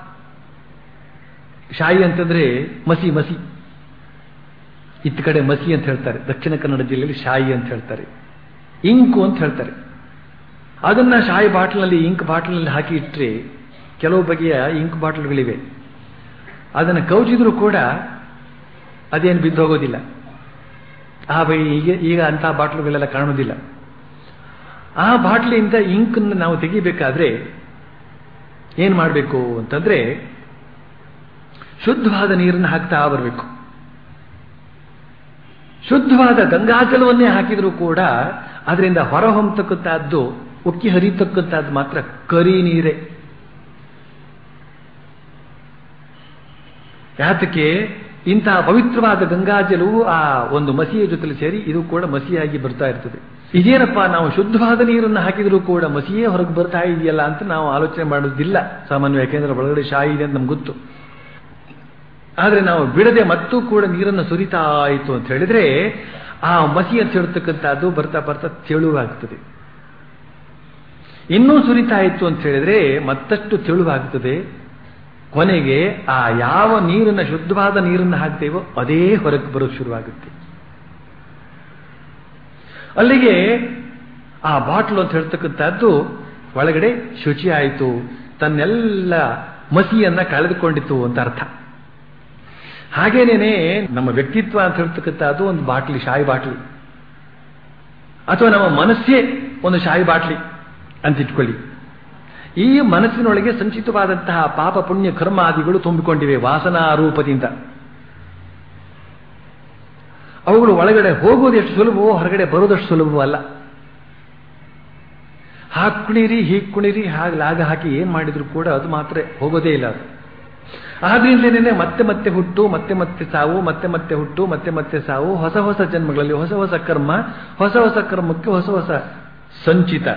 ಶಾಯಿ ಅಂತಂದ್ರೆ ಮಸಿ ಮಸಿ ಇತ್ತ ಕಡೆ ಮಸಿ ಅಂತ ಹೇಳ್ತಾರೆ ದಕ್ಷಿಣ ಕನ್ನಡ ಜಿಲ್ಲೆಯಲ್ಲಿ ಶಾಯಿ ಅಂತ ಹೇಳ್ತಾರೆ ಇಂಕು ಅಂತ ಹೇಳ್ತಾರೆ ಅದನ್ನ ಶಾಯಿ ಬಾಟ್ಲಿನಲ್ಲಿ ಇಂಕ್ ಬಾಟ್ಲಿನಲ್ಲಿ ಹಾಕಿ ಇಟ್ಟರೆ ಕೆಲವು ಬಗೆಯ ಇಂಕ್ ಬಾಟ್ಲ್ಗಳಿವೆ ಅದನ್ನು ಕೌಚಿದ್ರು ಕೂಡ ಅದೇನು ಬಿದ್ದು ಹೋಗೋದಿಲ್ಲ ಆ ಬೈ ಈಗ ಈಗ ಅಂತಹ ಬಾಟ್ಲುಗಳೆಲ್ಲ ಕಾಣೋದಿಲ್ಲ ಆ ಬಾಟ್ಲಿಯಿಂದ ಇಂಕನ್ನು ನಾವು ತೆಗಿಬೇಕಾದ್ರೆ ಏನು ಮಾಡಬೇಕು ಅಂತಂದ್ರೆ ಶುದ್ಧವಾದ ನೀರನ್ನು ಹಾಕ್ತಾ ಬರಬೇಕು ಶುದ್ಧವಾದ ಗಂಗಾಜಲವನ್ನೇ ಹಾಕಿದರೂ ಕೂಡ ಅದರಿಂದ ಹೊರಹೊಮ್ಮತಕ್ಕಂಥದ್ದು ಉಕ್ಕಿ ಹರಿತಕ್ಕಂಥದ್ದು ಮಾತ್ರ ಕರಿ ನೀರೇ ಯಾತಕ್ಕೆ ಇಂತಹ ಪವಿತ್ರವಾದ ಗಂಗಾಜಲವು ಆ ಒಂದು ಮಸಿಯ ಜೊತೆಲಿ ಸೇರಿ ಇದು ಕೂಡ ಮಸಿಯಾಗಿ ಬರ್ತಾ ಇರ್ತದೆ ಇದೇನಪ್ಪ ನಾವು ಶುದ್ಧವಾದ ನೀರನ್ನು ಹಾಕಿದರೂ ಕೂಡ ಮಸಿಯೇ ಹೊರಗೆ ಬರ್ತಾ ಇದೆಯಲ್ಲ ಅಂತ ನಾವು ಆಲೋಚನೆ ಮಾಡೋದಿಲ್ಲ ಸಾಮಾನ್ಯ ಯಾಕೆಂದ್ರೆ ಒಳಗಡೆ ಶಾಯಿ ಇದೆ ಅಂತ ನಮ್ಗೆ ಗೊತ್ತು ಆದರೆ ನಾವು ಬಿಡದೆ ಮತ್ತೂ ಕೂಡ ನೀರನ್ನು ಸುರಿತಾ ಆಯಿತು ಅಂತ ಹೇಳಿದ್ರೆ ಆ ಮಸಿ ಅಂತ ಹೇಳ್ತಕ್ಕಂಥದ್ದು ಬರ್ತಾ ಬರ್ತಾ ತೆಳುವಾಗ್ತದೆ ಇನ್ನೂ ಸುರಿತಾ ಇತ್ತು ಅಂತ ಹೇಳಿದ್ರೆ ಮತ್ತಷ್ಟು ತೆಳುವಾಗ್ತದೆ ಕೊನೆಗೆ ಆ ಯಾವ ನೀರನ್ನು ಶುದ್ಧವಾದ ನೀರನ್ನು ಹಾಕ್ತೇವೋ ಅದೇ ಹೊರಗೆ ಬರೋಕ್ಕೆ ಶುರುವಾಗುತ್ತೆ ಅಲ್ಲಿಗೆ ಆ ಬಾಟ್ಲು ಅಂತ ಹೇಳ್ತಕ್ಕಂಥದ್ದು ಒಳಗಡೆ ಶುಚಿ ಆಯಿತು ತನ್ನೆಲ್ಲ ಮಸಿಯನ್ನ ಕಳೆದುಕೊಂಡಿತ್ತು ಅಂತ ಅರ್ಥ ಹಾಗೇನೇನೆ ನಮ್ಮ ವ್ಯಕ್ತಿತ್ವ ಅಂತ ಹೇಳ್ತಕ್ಕಂಥದ್ದು ಒಂದು ಬಾಟ್ಲಿ ಶಾಯಿ ಬಾಟ್ಲಿ ಅಥವಾ ನಮ್ಮ ಮನಸ್ಸೇ ಒಂದು ಶಾಯಿ ಬಾಟ್ಲಿ ಅಂತ ಇಟ್ಕೊಳ್ಳಿ ಈ ಮನಸ್ಸಿನೊಳಗೆ ಸಂಚಿತವಾದಂತಹ ಪಾಪ ಪುಣ್ಯ ಕರ್ಮಾದಿಗಳು ತುಂಬಿಕೊಂಡಿವೆ ವಾಸನಾ ರೂಪದಿಂದ ಅವುಗಳು ಒಳಗಡೆ ಹೋಗೋದು ಎಷ್ಟು ಸುಲಭವೋ ಹೊರಗಡೆ ಬರೋದಷ್ಟು ಸುಲಭವೂ ಅಲ್ಲ ಹಾಗೆ ಕುಣಿರಿ ಹೀಗೆ ಕುಣಿರಿ ಹಾಗೆ ಲಾಗ ಹಾಕಿ ಏನ್ ಮಾಡಿದ್ರು ಕೂಡ ಅದು ಮಾತ್ರ ಹೋಗೋದೇ ಇಲ್ಲ ಅದು ಆದ್ರಿಂದಲೇ ಮತ್ತೆ ಮತ್ತೆ ಹುಟ್ಟು ಮತ್ತೆ ಮತ್ತೆ ಸಾವು ಮತ್ತೆ ಮತ್ತೆ ಹುಟ್ಟು ಮತ್ತೆ ಮತ್ತೆ ಸಾವು ಹೊಸ ಹೊಸ ಜನ್ಮಗಳಲ್ಲಿ ಹೊಸ ಹೊಸ ಕರ್ಮ ಹೊಸ ಹೊಸ ಕರ್ಮಕ್ಕೆ ಹೊಸ ಹೊಸ ಸಂಚಿತ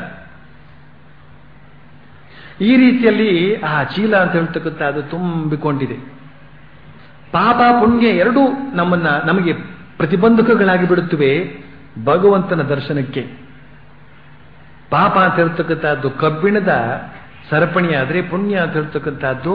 ಈ ರೀತಿಯಲ್ಲಿ ಆ ಚೀಲ ಅಂತ ಹೇಳ್ತಕ್ಕಂಥ ಅದು ತುಂಬಿಕೊಂಡಿದೆ ಪಾಪ ಪುಣ್ಯ ಎರಡೂ ನಮ್ಮನ್ನ ನಮಗೆ ಪ್ರತಿಬಂಧಕಗಳಾಗಿ ಬಿಡುತ್ತವೆ ಭಗವಂತನ ದರ್ಶನಕ್ಕೆ ಪಾಪ ಅಂತ ಹೇಳ್ತಕ್ಕಂಥದ್ದು ಕಬ್ಬಿಣದ ಸರಪಣಿ ಆದರೆ ಪುಣ್ಯ ಅಂತ ಹೇಳ್ತಕ್ಕಂಥದ್ದು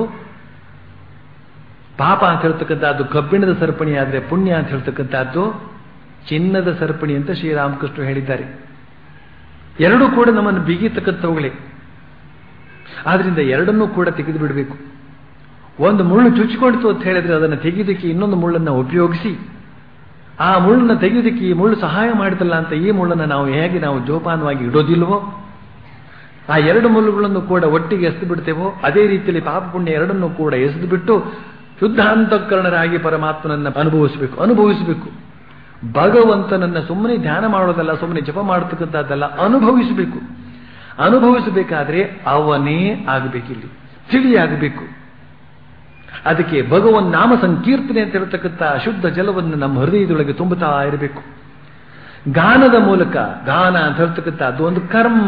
ಪಾಪ ಅಂತ ಹೇಳ್ತಕ್ಕಂಥದ್ದು ಕಬ್ಬಿಣದ ಸರಪಣಿ ಆದರೆ ಪುಣ್ಯ ಅಂತ ಹೇಳ್ತಕ್ಕಂಥದ್ದು ಚಿನ್ನದ ಸರಪಣಿ ಅಂತ ಶ್ರೀರಾಮಕೃಷ್ಣ ಹೇಳಿದ್ದಾರೆ ಎರಡೂ ಕೂಡ ನಮ್ಮನ್ನು ಬಿಗಿತಕ್ಕಂಥವುಗಳೇ ಆದ್ರಿಂದ ಎರಡನ್ನೂ ಕೂಡ ತೆಗೆದು ಬಿಡಬೇಕು ಒಂದು ಮುಳ್ಳು ಚುಚ್ಚಿಕೊಂಡಿತು ಅಂತ ಹೇಳಿದ್ರೆ ಅದನ್ನು ತೆಗೆಯೋದಕ್ಕೆ ಇನ್ನೊಂದು ಮುಳ್ಳನ್ನು ಉಪಯೋಗಿಸಿ ಆ ಮುಳ್ಳನ್ನು ತೆಗೆಯೋದಕ್ಕೆ ಈ ಮುಳ್ಳು ಸಹಾಯ ಮಾಡಿದಲ್ಲ ಅಂತ ಈ ಮುಳ್ಳನ್ನು ನಾವು ಹೇಗೆ ನಾವು ಜೋಪಾನವಾಗಿ ಇಡೋದಿಲ್ವೋ ಆ ಎರಡು ಮುಳ್ಳುಗಳನ್ನು ಕೂಡ ಒಟ್ಟಿಗೆ ಎಸೆದು ಬಿಡ್ತೇವೋ ಅದೇ ರೀತಿಯಲ್ಲಿ ಪಾಪ ಪುಣ್ಯ ಎರಡನ್ನೂ ಕೂಡ ಎಸೆದು ಬಿಟ್ಟು ಶುದ್ಧಾಂತಕರಣರಾಗಿ ಪರಮಾತ್ಮನನ್ನ ಅನುಭವಿಸಬೇಕು ಅನುಭವಿಸಬೇಕು ಭಗವಂತನನ್ನ ಸುಮ್ಮನೆ ಧ್ಯಾನ ಮಾಡೋದಲ್ಲ ಸುಮ್ಮನೆ ಜಪ ಮಾಡತಕ್ಕಂಥದ್ದಲ್ಲ ಅನುಭವಿಸಬೇಕು ಅನುಭವಿಸಬೇಕಾದ್ರೆ ಅವನೇ ಆಗಬೇಕಿಲ್ಲಿ ತಿಳಿಯಾಗಬೇಕು ಅದಕ್ಕೆ ಭಗವನ್ ನಾಮ ಸಂಕೀರ್ತನೆ ಅಂತ ಹೇಳ್ತಕ್ಕಂಥ ಶುದ್ಧ ಜಲವನ್ನು ನಮ್ಮ ಹೃದಯದೊಳಗೆ ತುಂಬುತ್ತಾ ಇರಬೇಕು ಗಾನದ ಮೂಲಕ ಗಾನ ಅಂತ ಹೇಳ್ತಕ್ಕಂಥ ಅದು ಒಂದು ಕರ್ಮ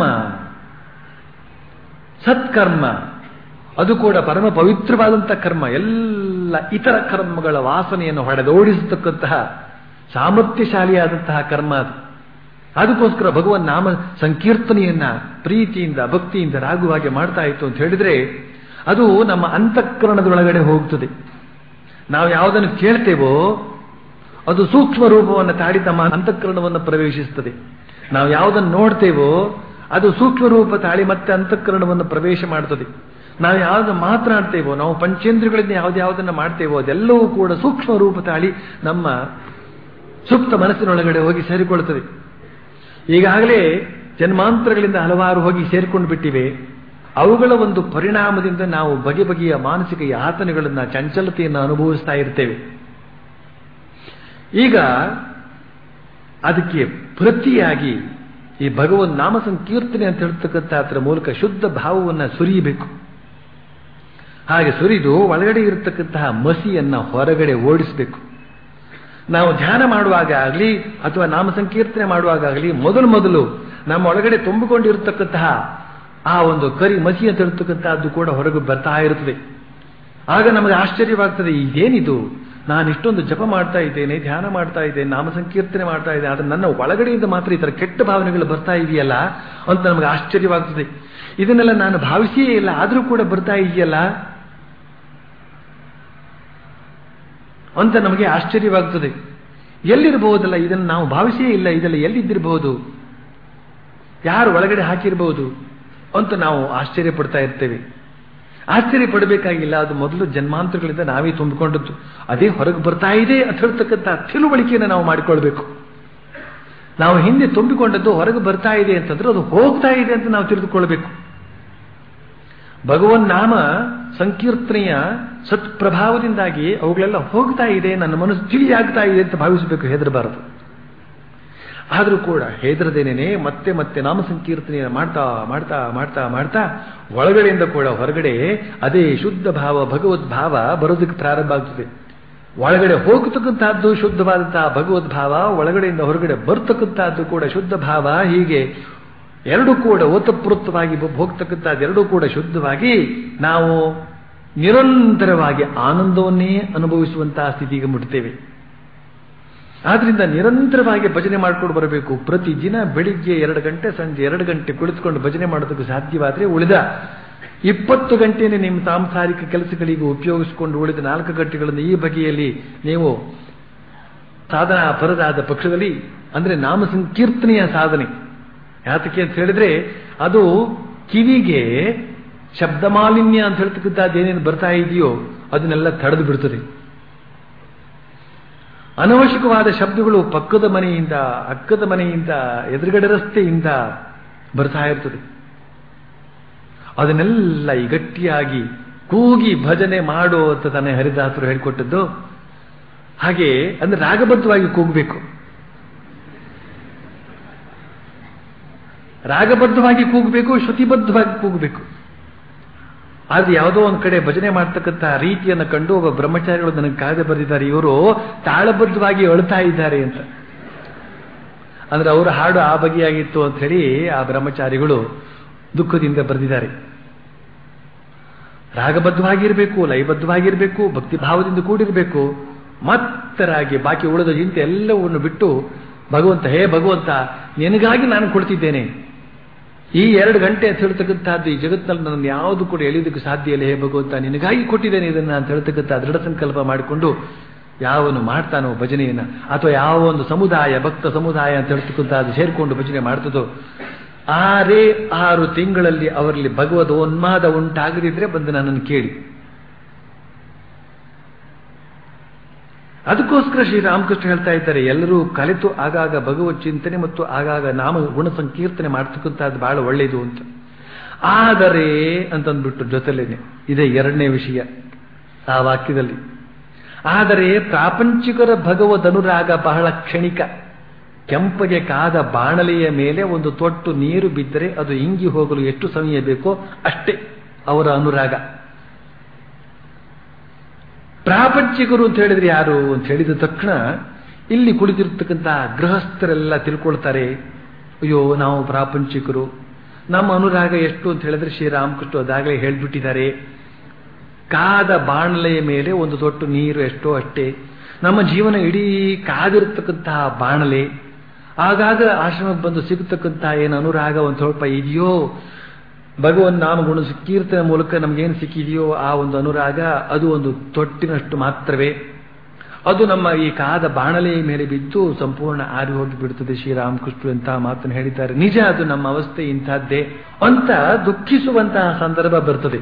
ಸತ್ಕರ್ಮ ಅದು ಕೂಡ ಪರಮ ಪವಿತ್ರವಾದಂಥ ಕರ್ಮ ಎಲ್ಲ ಇತರ ಕರ್ಮಗಳ ವಾಸನೆಯನ್ನು ಹೊಡೆದೋಡಿಸತಕ್ಕಂತಹ ಸಾಮರ್ಥ್ಯಶಾಲಿಯಾದಂತಹ ಕರ್ಮ ಅದು ಅದಕ್ಕೋಸ್ಕರ ಭಗವನ್ ನಾಮ ಸಂಕೀರ್ತನೆಯನ್ನ ಪ್ರೀತಿಯಿಂದ ಭಕ್ತಿಯಿಂದ ರಾಗುವ ಹಾಗೆ ಮಾಡ್ತಾ ಇತ್ತು ಅಂತ ಹೇಳಿದ್ರೆ ಅದು ನಮ್ಮ ಅಂತಃಕರಣದೊಳಗಡೆ ಹೋಗ್ತದೆ ನಾವು ಯಾವುದನ್ನು ಕೇಳ್ತೇವೋ ಅದು ಸೂಕ್ಷ್ಮ ರೂಪವನ್ನು ತಾಡಿ ತಮ್ಮ ಅಂತಃಕರಣವನ್ನು ಪ್ರವೇಶಿಸ್ತದೆ ನಾವು ಯಾವುದನ್ನು ನೋಡ್ತೇವೋ ಅದು ಸೂಕ್ಷ್ಮ ರೂಪ ತಾಳಿ ಮತ್ತೆ ಅಂತಃಕರಣವನ್ನು ಪ್ರವೇಶ ಮಾಡ್ತದೆ ನಾವು ಯಾವ್ದು ಮಾತನಾಡ್ತೇವೋ ನಾವು ಪಂಚೇಂದ್ರಗಳಿಂದ ಯಾವ್ದ್ಯಾವುದನ್ನು ಮಾಡ್ತೇವೋ ಅದೆಲ್ಲವೂ ಕೂಡ ಸೂಕ್ಷ್ಮ ರೂಪ ತಾಳಿ ನಮ್ಮ ಸುಪ್ತ ಮನಸ್ಸಿನೊಳಗಡೆ ಹೋಗಿ ಸೇರಿಕೊಳ್ಳುತ್ತದೆ ಈಗಾಗಲೇ ಜನ್ಮಾಂತರಗಳಿಂದ ಹಲವಾರು ಹೋಗಿ ಸೇರಿಕೊಂಡು ಬಿಟ್ಟಿವೆ ಅವುಗಳ ಒಂದು ಪರಿಣಾಮದಿಂದ ನಾವು ಬಗೆ ಬಗೆಯ ಮಾನಸಿಕ ಯಾತನೆಗಳನ್ನ ಚಂಚಲತೆಯನ್ನು ಅನುಭವಿಸ್ತಾ ಇರ್ತೇವೆ ಈಗ ಅದಕ್ಕೆ ಪ್ರತಿಯಾಗಿ ಈ ಭಗವನ್ ನಾಮ ಸಂಕೀರ್ತನೆ ಅಂತ ಹೇಳ್ತಕ್ಕಂಥ ಅದರ ಮೂಲಕ ಶುದ್ಧ ಭಾವವನ್ನು ಸುರಿಯಬೇಕು ಹಾಗೆ ಸುರಿದು ಒಳಗಡೆ ಇರತಕ್ಕಂತಹ ಮಸಿಯನ್ನ ಹೊರಗಡೆ ಓಡಿಸಬೇಕು ನಾವು ಧ್ಯಾನ ಮಾಡುವಾಗ ಆಗಲಿ ಅಥವಾ ನಾಮ ಸಂಕೀರ್ತನೆ ಮಾಡುವಾಗ ಆಗಲಿ ಮೊದಲು ಮೊದಲು ನಮ್ಮ ಒಳಗಡೆ ತುಂಬಿಕೊಂಡಿರತಕ್ಕಂತಹ ಆ ಒಂದು ಕರಿ ಮಸಿ ಅಂತ ಹೇಳ್ತಕ್ಕಂಥದ್ದು ಕೂಡ ಹೊರಗೆ ಬರ್ತಾ ಇರುತ್ತದೆ ಆಗ ನಮಗೆ ಆಶ್ಚರ್ಯವಾಗ್ತದೆ ಇದೇನಿದು ನಾನು ಇಷ್ಟೊಂದು ಜಪ ಮಾಡ್ತಾ ಇದ್ದೇನೆ ಧ್ಯಾನ ಮಾಡ್ತಾ ಇದ್ದೇನೆ ನಾಮ ಸಂಕೀರ್ತನೆ ಮಾಡ್ತಾ ಇದ್ದೇನೆ ಆದ್ರೆ ನನ್ನ ಒಳಗಡೆಯಿಂದ ಮಾತ್ರ ಈ ತರ ಕೆಟ್ಟ ಭಾವನೆಗಳು ಬರ್ತಾ ಇದೆಯಲ್ಲ ಅಂತ ನಮಗೆ ಆಶ್ಚರ್ಯವಾಗ್ತದೆ ಇದನ್ನೆಲ್ಲ ನಾನು ಭಾವಿಸಿಯೇ ಇಲ್ಲ ಆದರೂ ಕೂಡ ಬರ್ತಾ ಇದೆಯಲ್ಲ ಅಂತ ನಮಗೆ ಆಶ್ಚರ್ಯವಾಗ್ತದೆ ಎಲ್ಲಿರಬಹುದಲ್ಲ ಇದನ್ನು ನಾವು ಭಾವಿಸಿಯೇ ಇಲ್ಲ ಇದೆಲ್ಲ ಎಲ್ಲಿದ್ದಿರಬಹುದು ಯಾರು ಒಳಗಡೆ ಹಾಕಿರಬಹುದು ಅಂತ ನಾವು ಆಶ್ಚರ್ಯ ಪಡ್ತಾ ಇರ್ತೇವೆ ಆಶ್ಚರ್ಯ ಪಡಬೇಕಾಗಿಲ್ಲ ಅದು ಮೊದಲು ಜನ್ಮಾಂತರಗಳಿಂದ ನಾವೇ ತುಂಬಿಕೊಂಡದ್ದು ಅದೇ ಹೊರಗೆ ಬರ್ತಾ ಇದೆ ಅಂತ ಹೇಳ್ತಕ್ಕಂಥ ತಿಳುವಳಿಕೆಯನ್ನು ನಾವು ಮಾಡಿಕೊಳ್ಬೇಕು ನಾವು ಹಿಂದೆ ತುಂಬಿಕೊಂಡದ್ದು ಹೊರಗೆ ಬರ್ತಾ ಇದೆ ಅಂತಂದ್ರೆ ಅದು ಹೋಗ್ತಾ ಇದೆ ಅಂತ ನಾವು ತಿಳಿದುಕೊಳ್ಬೇಕು ಭಗವನ್ ನಾಮ ಸಂಕೀರ್ತನೆಯ ಸತ್ಪ್ರಭಾವದಿಂದಾಗಿ ಅವುಗಳೆಲ್ಲ ಹೋಗ್ತಾ ಇದೆ ನನ್ನ ಮನಸ್ಸು ತಿಳಿಯಾಗ್ತಾ ಇದೆ ಅಂತ ಭಾವಿಸಬೇಕು ಹೆದರಬಾರದು ಆದರೂ ಕೂಡ ಹೆದರದೇನೆ ಮತ್ತೆ ಮತ್ತೆ ನಾಮ ಸಂಕೀರ್ತನೆಯ ಮಾಡ್ತಾ ಮಾಡ್ತಾ ಮಾಡ್ತಾ ಮಾಡ್ತಾ ಒಳಗಡೆಯಿಂದ ಕೂಡ ಹೊರಗಡೆ ಅದೇ ಶುದ್ಧ ಭಾವ ಭಗವದ್ ಭಾವ ಬರೋದಕ್ಕೆ ಪ್ರಾರಂಭ ಆಗ್ತದೆ ಒಳಗಡೆ ಹೋಗತಕ್ಕಂತಹದ್ದು ಶುದ್ಧವಾದಂತಹ ಭಗವದ್ ಭಾವ ಒಳಗಡೆಯಿಂದ ಹೊರಗಡೆ ಬರ್ತಕ್ಕಂತಹದ್ದು ಕೂಡ ಶುದ್ಧ ಭಾವ ಹೀಗೆ ಎರಡೂ ಕೂಡ ಓತಪ್ರೋತವಾಗಿ ಹೋಗ್ತಕ್ಕಂಥದ್ದು ಎರಡೂ ಕೂಡ ಶುದ್ಧವಾಗಿ ನಾವು ನಿರಂತರವಾಗಿ ಆನಂದವನ್ನೇ ಅನುಭವಿಸುವಂತಹ ಸ್ಥಿತಿಗೆ ಮುಟ್ತೇವೆ ಆದ್ರಿಂದ ನಿರಂತರವಾಗಿ ಭಜನೆ ಮಾಡ್ಕೊಂಡು ಬರಬೇಕು ಪ್ರತಿ ದಿನ ಬೆಳಿಗ್ಗೆ ಎರಡು ಗಂಟೆ ಸಂಜೆ ಎರಡು ಗಂಟೆ ಕುಳಿತುಕೊಂಡು ಭಜನೆ ಮಾಡೋದಕ್ಕೆ ಸಾಧ್ಯವಾದರೆ ಉಳಿದ ಇಪ್ಪತ್ತು ಗಂಟೆನೇ ನಿಮ್ಮ ಸಾಂಸಾರಿಕ ಕೆಲಸಗಳಿಗೆ ಉಪಯೋಗಿಸಿಕೊಂಡು ಉಳಿದ ನಾಲ್ಕು ಗಂಟೆಗಳನ್ನು ಈ ಬಗೆಯಲ್ಲಿ ನೀವು ಸಾಧನ ಪರದಾದ ಪಕ್ಷದಲ್ಲಿ ಅಂದ್ರೆ ನಾಮ ಸಂಕೀರ್ತನೆಯ ಸಾಧನೆ ಯಾತಕ್ಕೆ ಅಂತ ಹೇಳಿದ್ರೆ ಅದು ಕಿವಿಗೆ ಶಬ್ದ ಮಾಲಿನ್ಯ ಅಂತ ಹೇಳ್ತಕ್ಕಂಥದ್ದು ಏನೇನು ಬರ್ತಾ ಇದೆಯೋ ಅದನ್ನೆಲ್ಲ ತಡೆದು ಬಿಡ್ತದೆ ಅನವಶ್ಯಕವಾದ ಶಬ್ದಗಳು ಪಕ್ಕದ ಮನೆಯಿಂದ ಅಕ್ಕದ ಮನೆಯಿಂದ ಎದುರುಗಡೆ ರಸ್ತೆಯಿಂದ ಬರ್ತಾ ಇರ್ತದೆ ಅದನ್ನೆಲ್ಲ ಈ ಗಟ್ಟಿಯಾಗಿ ಕೂಗಿ ಭಜನೆ ಮಾಡು ಅಂತ ತಾನೇ ಹರಿದಾಸರು ಹೇಳಿಕೊಟ್ಟದ್ದು ಹಾಗೆ ಅಂದ್ರೆ ರಾಗಬದ್ಧವಾಗಿ ಕೂಗಬೇಕು ರಾಗಬದ್ಧವಾಗಿ ಕೂಗಬೇಕು ಶ್ರುತಿಬದ್ಧವಾಗಿ ಕೂಗಬೇಕು ಆದ್ರೆ ಯಾವುದೋ ಒಂದು ಕಡೆ ಭಜನೆ ಮಾಡ್ತಕ್ಕಂಥ ರೀತಿಯನ್ನು ಕಂಡು ಒಬ್ಬ ಬ್ರಹ್ಮಚಾರಿಗಳು ನನಗೆ ಕಾಯ್ದೆ ಬರೆದಿದ್ದಾರೆ ಇವರು ತಾಳಬದ್ಧವಾಗಿ ಅಳ್ತಾ ಇದ್ದಾರೆ ಅಂತ ಅಂದ್ರೆ ಅವರ ಹಾಡು ಆ ಬಗೆಯಾಗಿತ್ತು ಅಂತ ಹೇಳಿ ಆ ಬ್ರಹ್ಮಚಾರಿಗಳು ದುಃಖದಿಂದ ಬರೆದಿದ್ದಾರೆ ರಾಗಬದ್ಧವಾಗಿರಬೇಕು ಲಯಬದ್ಧವಾಗಿರಬೇಕು ಭಕ್ತಿ ಭಾವದಿಂದ ಕೂಡಿರಬೇಕು ಮತ್ತರಾಗಿ ಬಾಕಿ ಉಳಿದ ಚಿಂತೆ ಎಲ್ಲವನ್ನು ಬಿಟ್ಟು ಭಗವಂತ ಹೇ ಭಗವಂತ ನಿನಗಾಗಿ ನಾನು ಕೊಡ್ತಿದ್ದೇನೆ ಈ ಎರಡು ಗಂಟೆ ಅಂತ ಹೇಳ್ತಕ್ಕಂಥದ್ದು ಈ ಜಗತ್ತಿನಲ್ಲಿ ನನ್ನ ಯಾವುದು ಕೂಡ ಎಳೆಯೋದಕ್ಕೆ ಸಾಧ್ಯ ಇಲ್ಲ ಹೇ ಭಗವಂತ ನಿನಗಾಗಿ ಕೊಟ್ಟಿದ್ದೇನೆ ಇದನ್ನ ಅಂತ ಹೇಳ್ತಕ್ಕಂಥ ದೃಢ ಸಂಕಲ್ಪ ಮಾಡಿಕೊಂಡು ಯಾವನು ಮಾಡ್ತಾನೋ ಭಜನೆಯನ್ನ ಅಥವಾ ಯಾವ ಒಂದು ಸಮುದಾಯ ಭಕ್ತ ಸಮುದಾಯ ಅಂತ ಹೇಳ್ತಕ್ಕಂಥ ಅದು ಸೇರಿಕೊಂಡು ಭಜನೆ ಮಾಡ್ತದೋ ಆರೇ ಆರು ತಿಂಗಳಲ್ಲಿ ಅವರಲ್ಲಿ ಭಗವದ್ ಉನ್ಮಾದ ಉಂಟಾಗದಿದ್ರೆ ಬಂದು ನನ್ನನ್ನು ಕೇಳಿ ಅದಕ್ಕೋಸ್ಕರ ಶ್ರೀರಾಮಕೃಷ್ಣ ಹೇಳ್ತಾ ಇದ್ದಾರೆ ಎಲ್ಲರೂ ಕಲಿತು ಆಗಾಗ ಭಗವತ್ ಚಿಂತನೆ ಮತ್ತು ಆಗಾಗ ನಾಮ ಗುಣ ಸಂಕೀರ್ತನೆ ಮಾಡ್ತಕ್ಕಂಥದ್ದು ಬಹಳ ಒಳ್ಳೆಯದು ಅಂತ ಆದರೆ ಅಂತಂದ್ಬಿಟ್ಟು ಜೊತೆಲೇನೆ ಇದೇ ಎರಡನೇ ವಿಷಯ ಆ ವಾಕ್ಯದಲ್ಲಿ ಆದರೆ ಪ್ರಾಪಂಚಿಕರ ಭಗವದ್ ಅನುರಾಗ ಬಹಳ ಕ್ಷಣಿಕ ಕೆಂಪಗೆ ಕಾದ ಬಾಣಲೆಯ ಮೇಲೆ ಒಂದು ತೊಟ್ಟು ನೀರು ಬಿದ್ದರೆ ಅದು ಇಂಗಿ ಹೋಗಲು ಎಷ್ಟು ಸಮಯ ಬೇಕೋ ಅಷ್ಟೇ ಅವರ ಅನುರಾಗ ಪ್ರಾಪಂಚಿಕರು ಅಂತ ಹೇಳಿದ್ರೆ ಯಾರು ಅಂತ ಹೇಳಿದ ತಕ್ಷಣ ಇಲ್ಲಿ ಕುಳಿತಿರ್ತಕ್ಕಂಥ ಗೃಹಸ್ಥರೆಲ್ಲ ತಿಳ್ಕೊಳ್ತಾರೆ ಅಯ್ಯೋ ನಾವು ಪ್ರಾಪಂಚಿಕರು ನಮ್ಮ ಅನುರಾಗ ಎಷ್ಟು ಅಂತ ಹೇಳಿದ್ರೆ ಶ್ರೀರಾಮಕೃಷ್ಣ ಅದಾಗಲೇ ಹೇಳ್ಬಿಟ್ಟಿದ್ದಾರೆ ಕಾದ ಬಾಣಲೆಯ ಮೇಲೆ ಒಂದು ತೊಟ್ಟು ನೀರು ಎಷ್ಟೋ ಅಷ್ಟೇ ನಮ್ಮ ಜೀವನ ಇಡೀ ಕಾದಿರತಕ್ಕಂತಹ ಬಾಣಲೆ ಆಗಾಗ ಆಶ್ರಮಕ್ಕೆ ಬಂದು ಸಿಗತಕ್ಕಂತಹ ಏನು ಅನುರಾಗ ಒಂದು ಸ್ವಲ್ಪ ಇದೆಯೋ ಭಗವನ್ ನಾಮಗುಣ ಕೀರ್ತನೆ ಮೂಲಕ ನಮಗೇನು ಸಿಕ್ಕಿದೆಯೋ ಆ ಒಂದು ಅನುರಾಗ ಅದು ಒಂದು ತೊಟ್ಟಿನಷ್ಟು ಮಾತ್ರವೇ ಅದು ನಮ್ಮ ಈ ಕಾದ ಬಾಣಲೆಯ ಮೇಲೆ ಬಿದ್ದು ಸಂಪೂರ್ಣ ಆರಿ ಹೋಗಿ ಬಿಡುತ್ತದೆ ಶ್ರೀರಾಮಕೃಷ್ಣ ಅಂತ ಮಾತನ್ನು ಹೇಳಿದ್ದಾರೆ ನಿಜ ಅದು ನಮ್ಮ ಅವಸ್ಥೆ ಇಂತಹದ್ದೇ ಅಂತ ದುಃಖಿಸುವಂತಹ ಸಂದರ್ಭ ಬರ್ತದೆ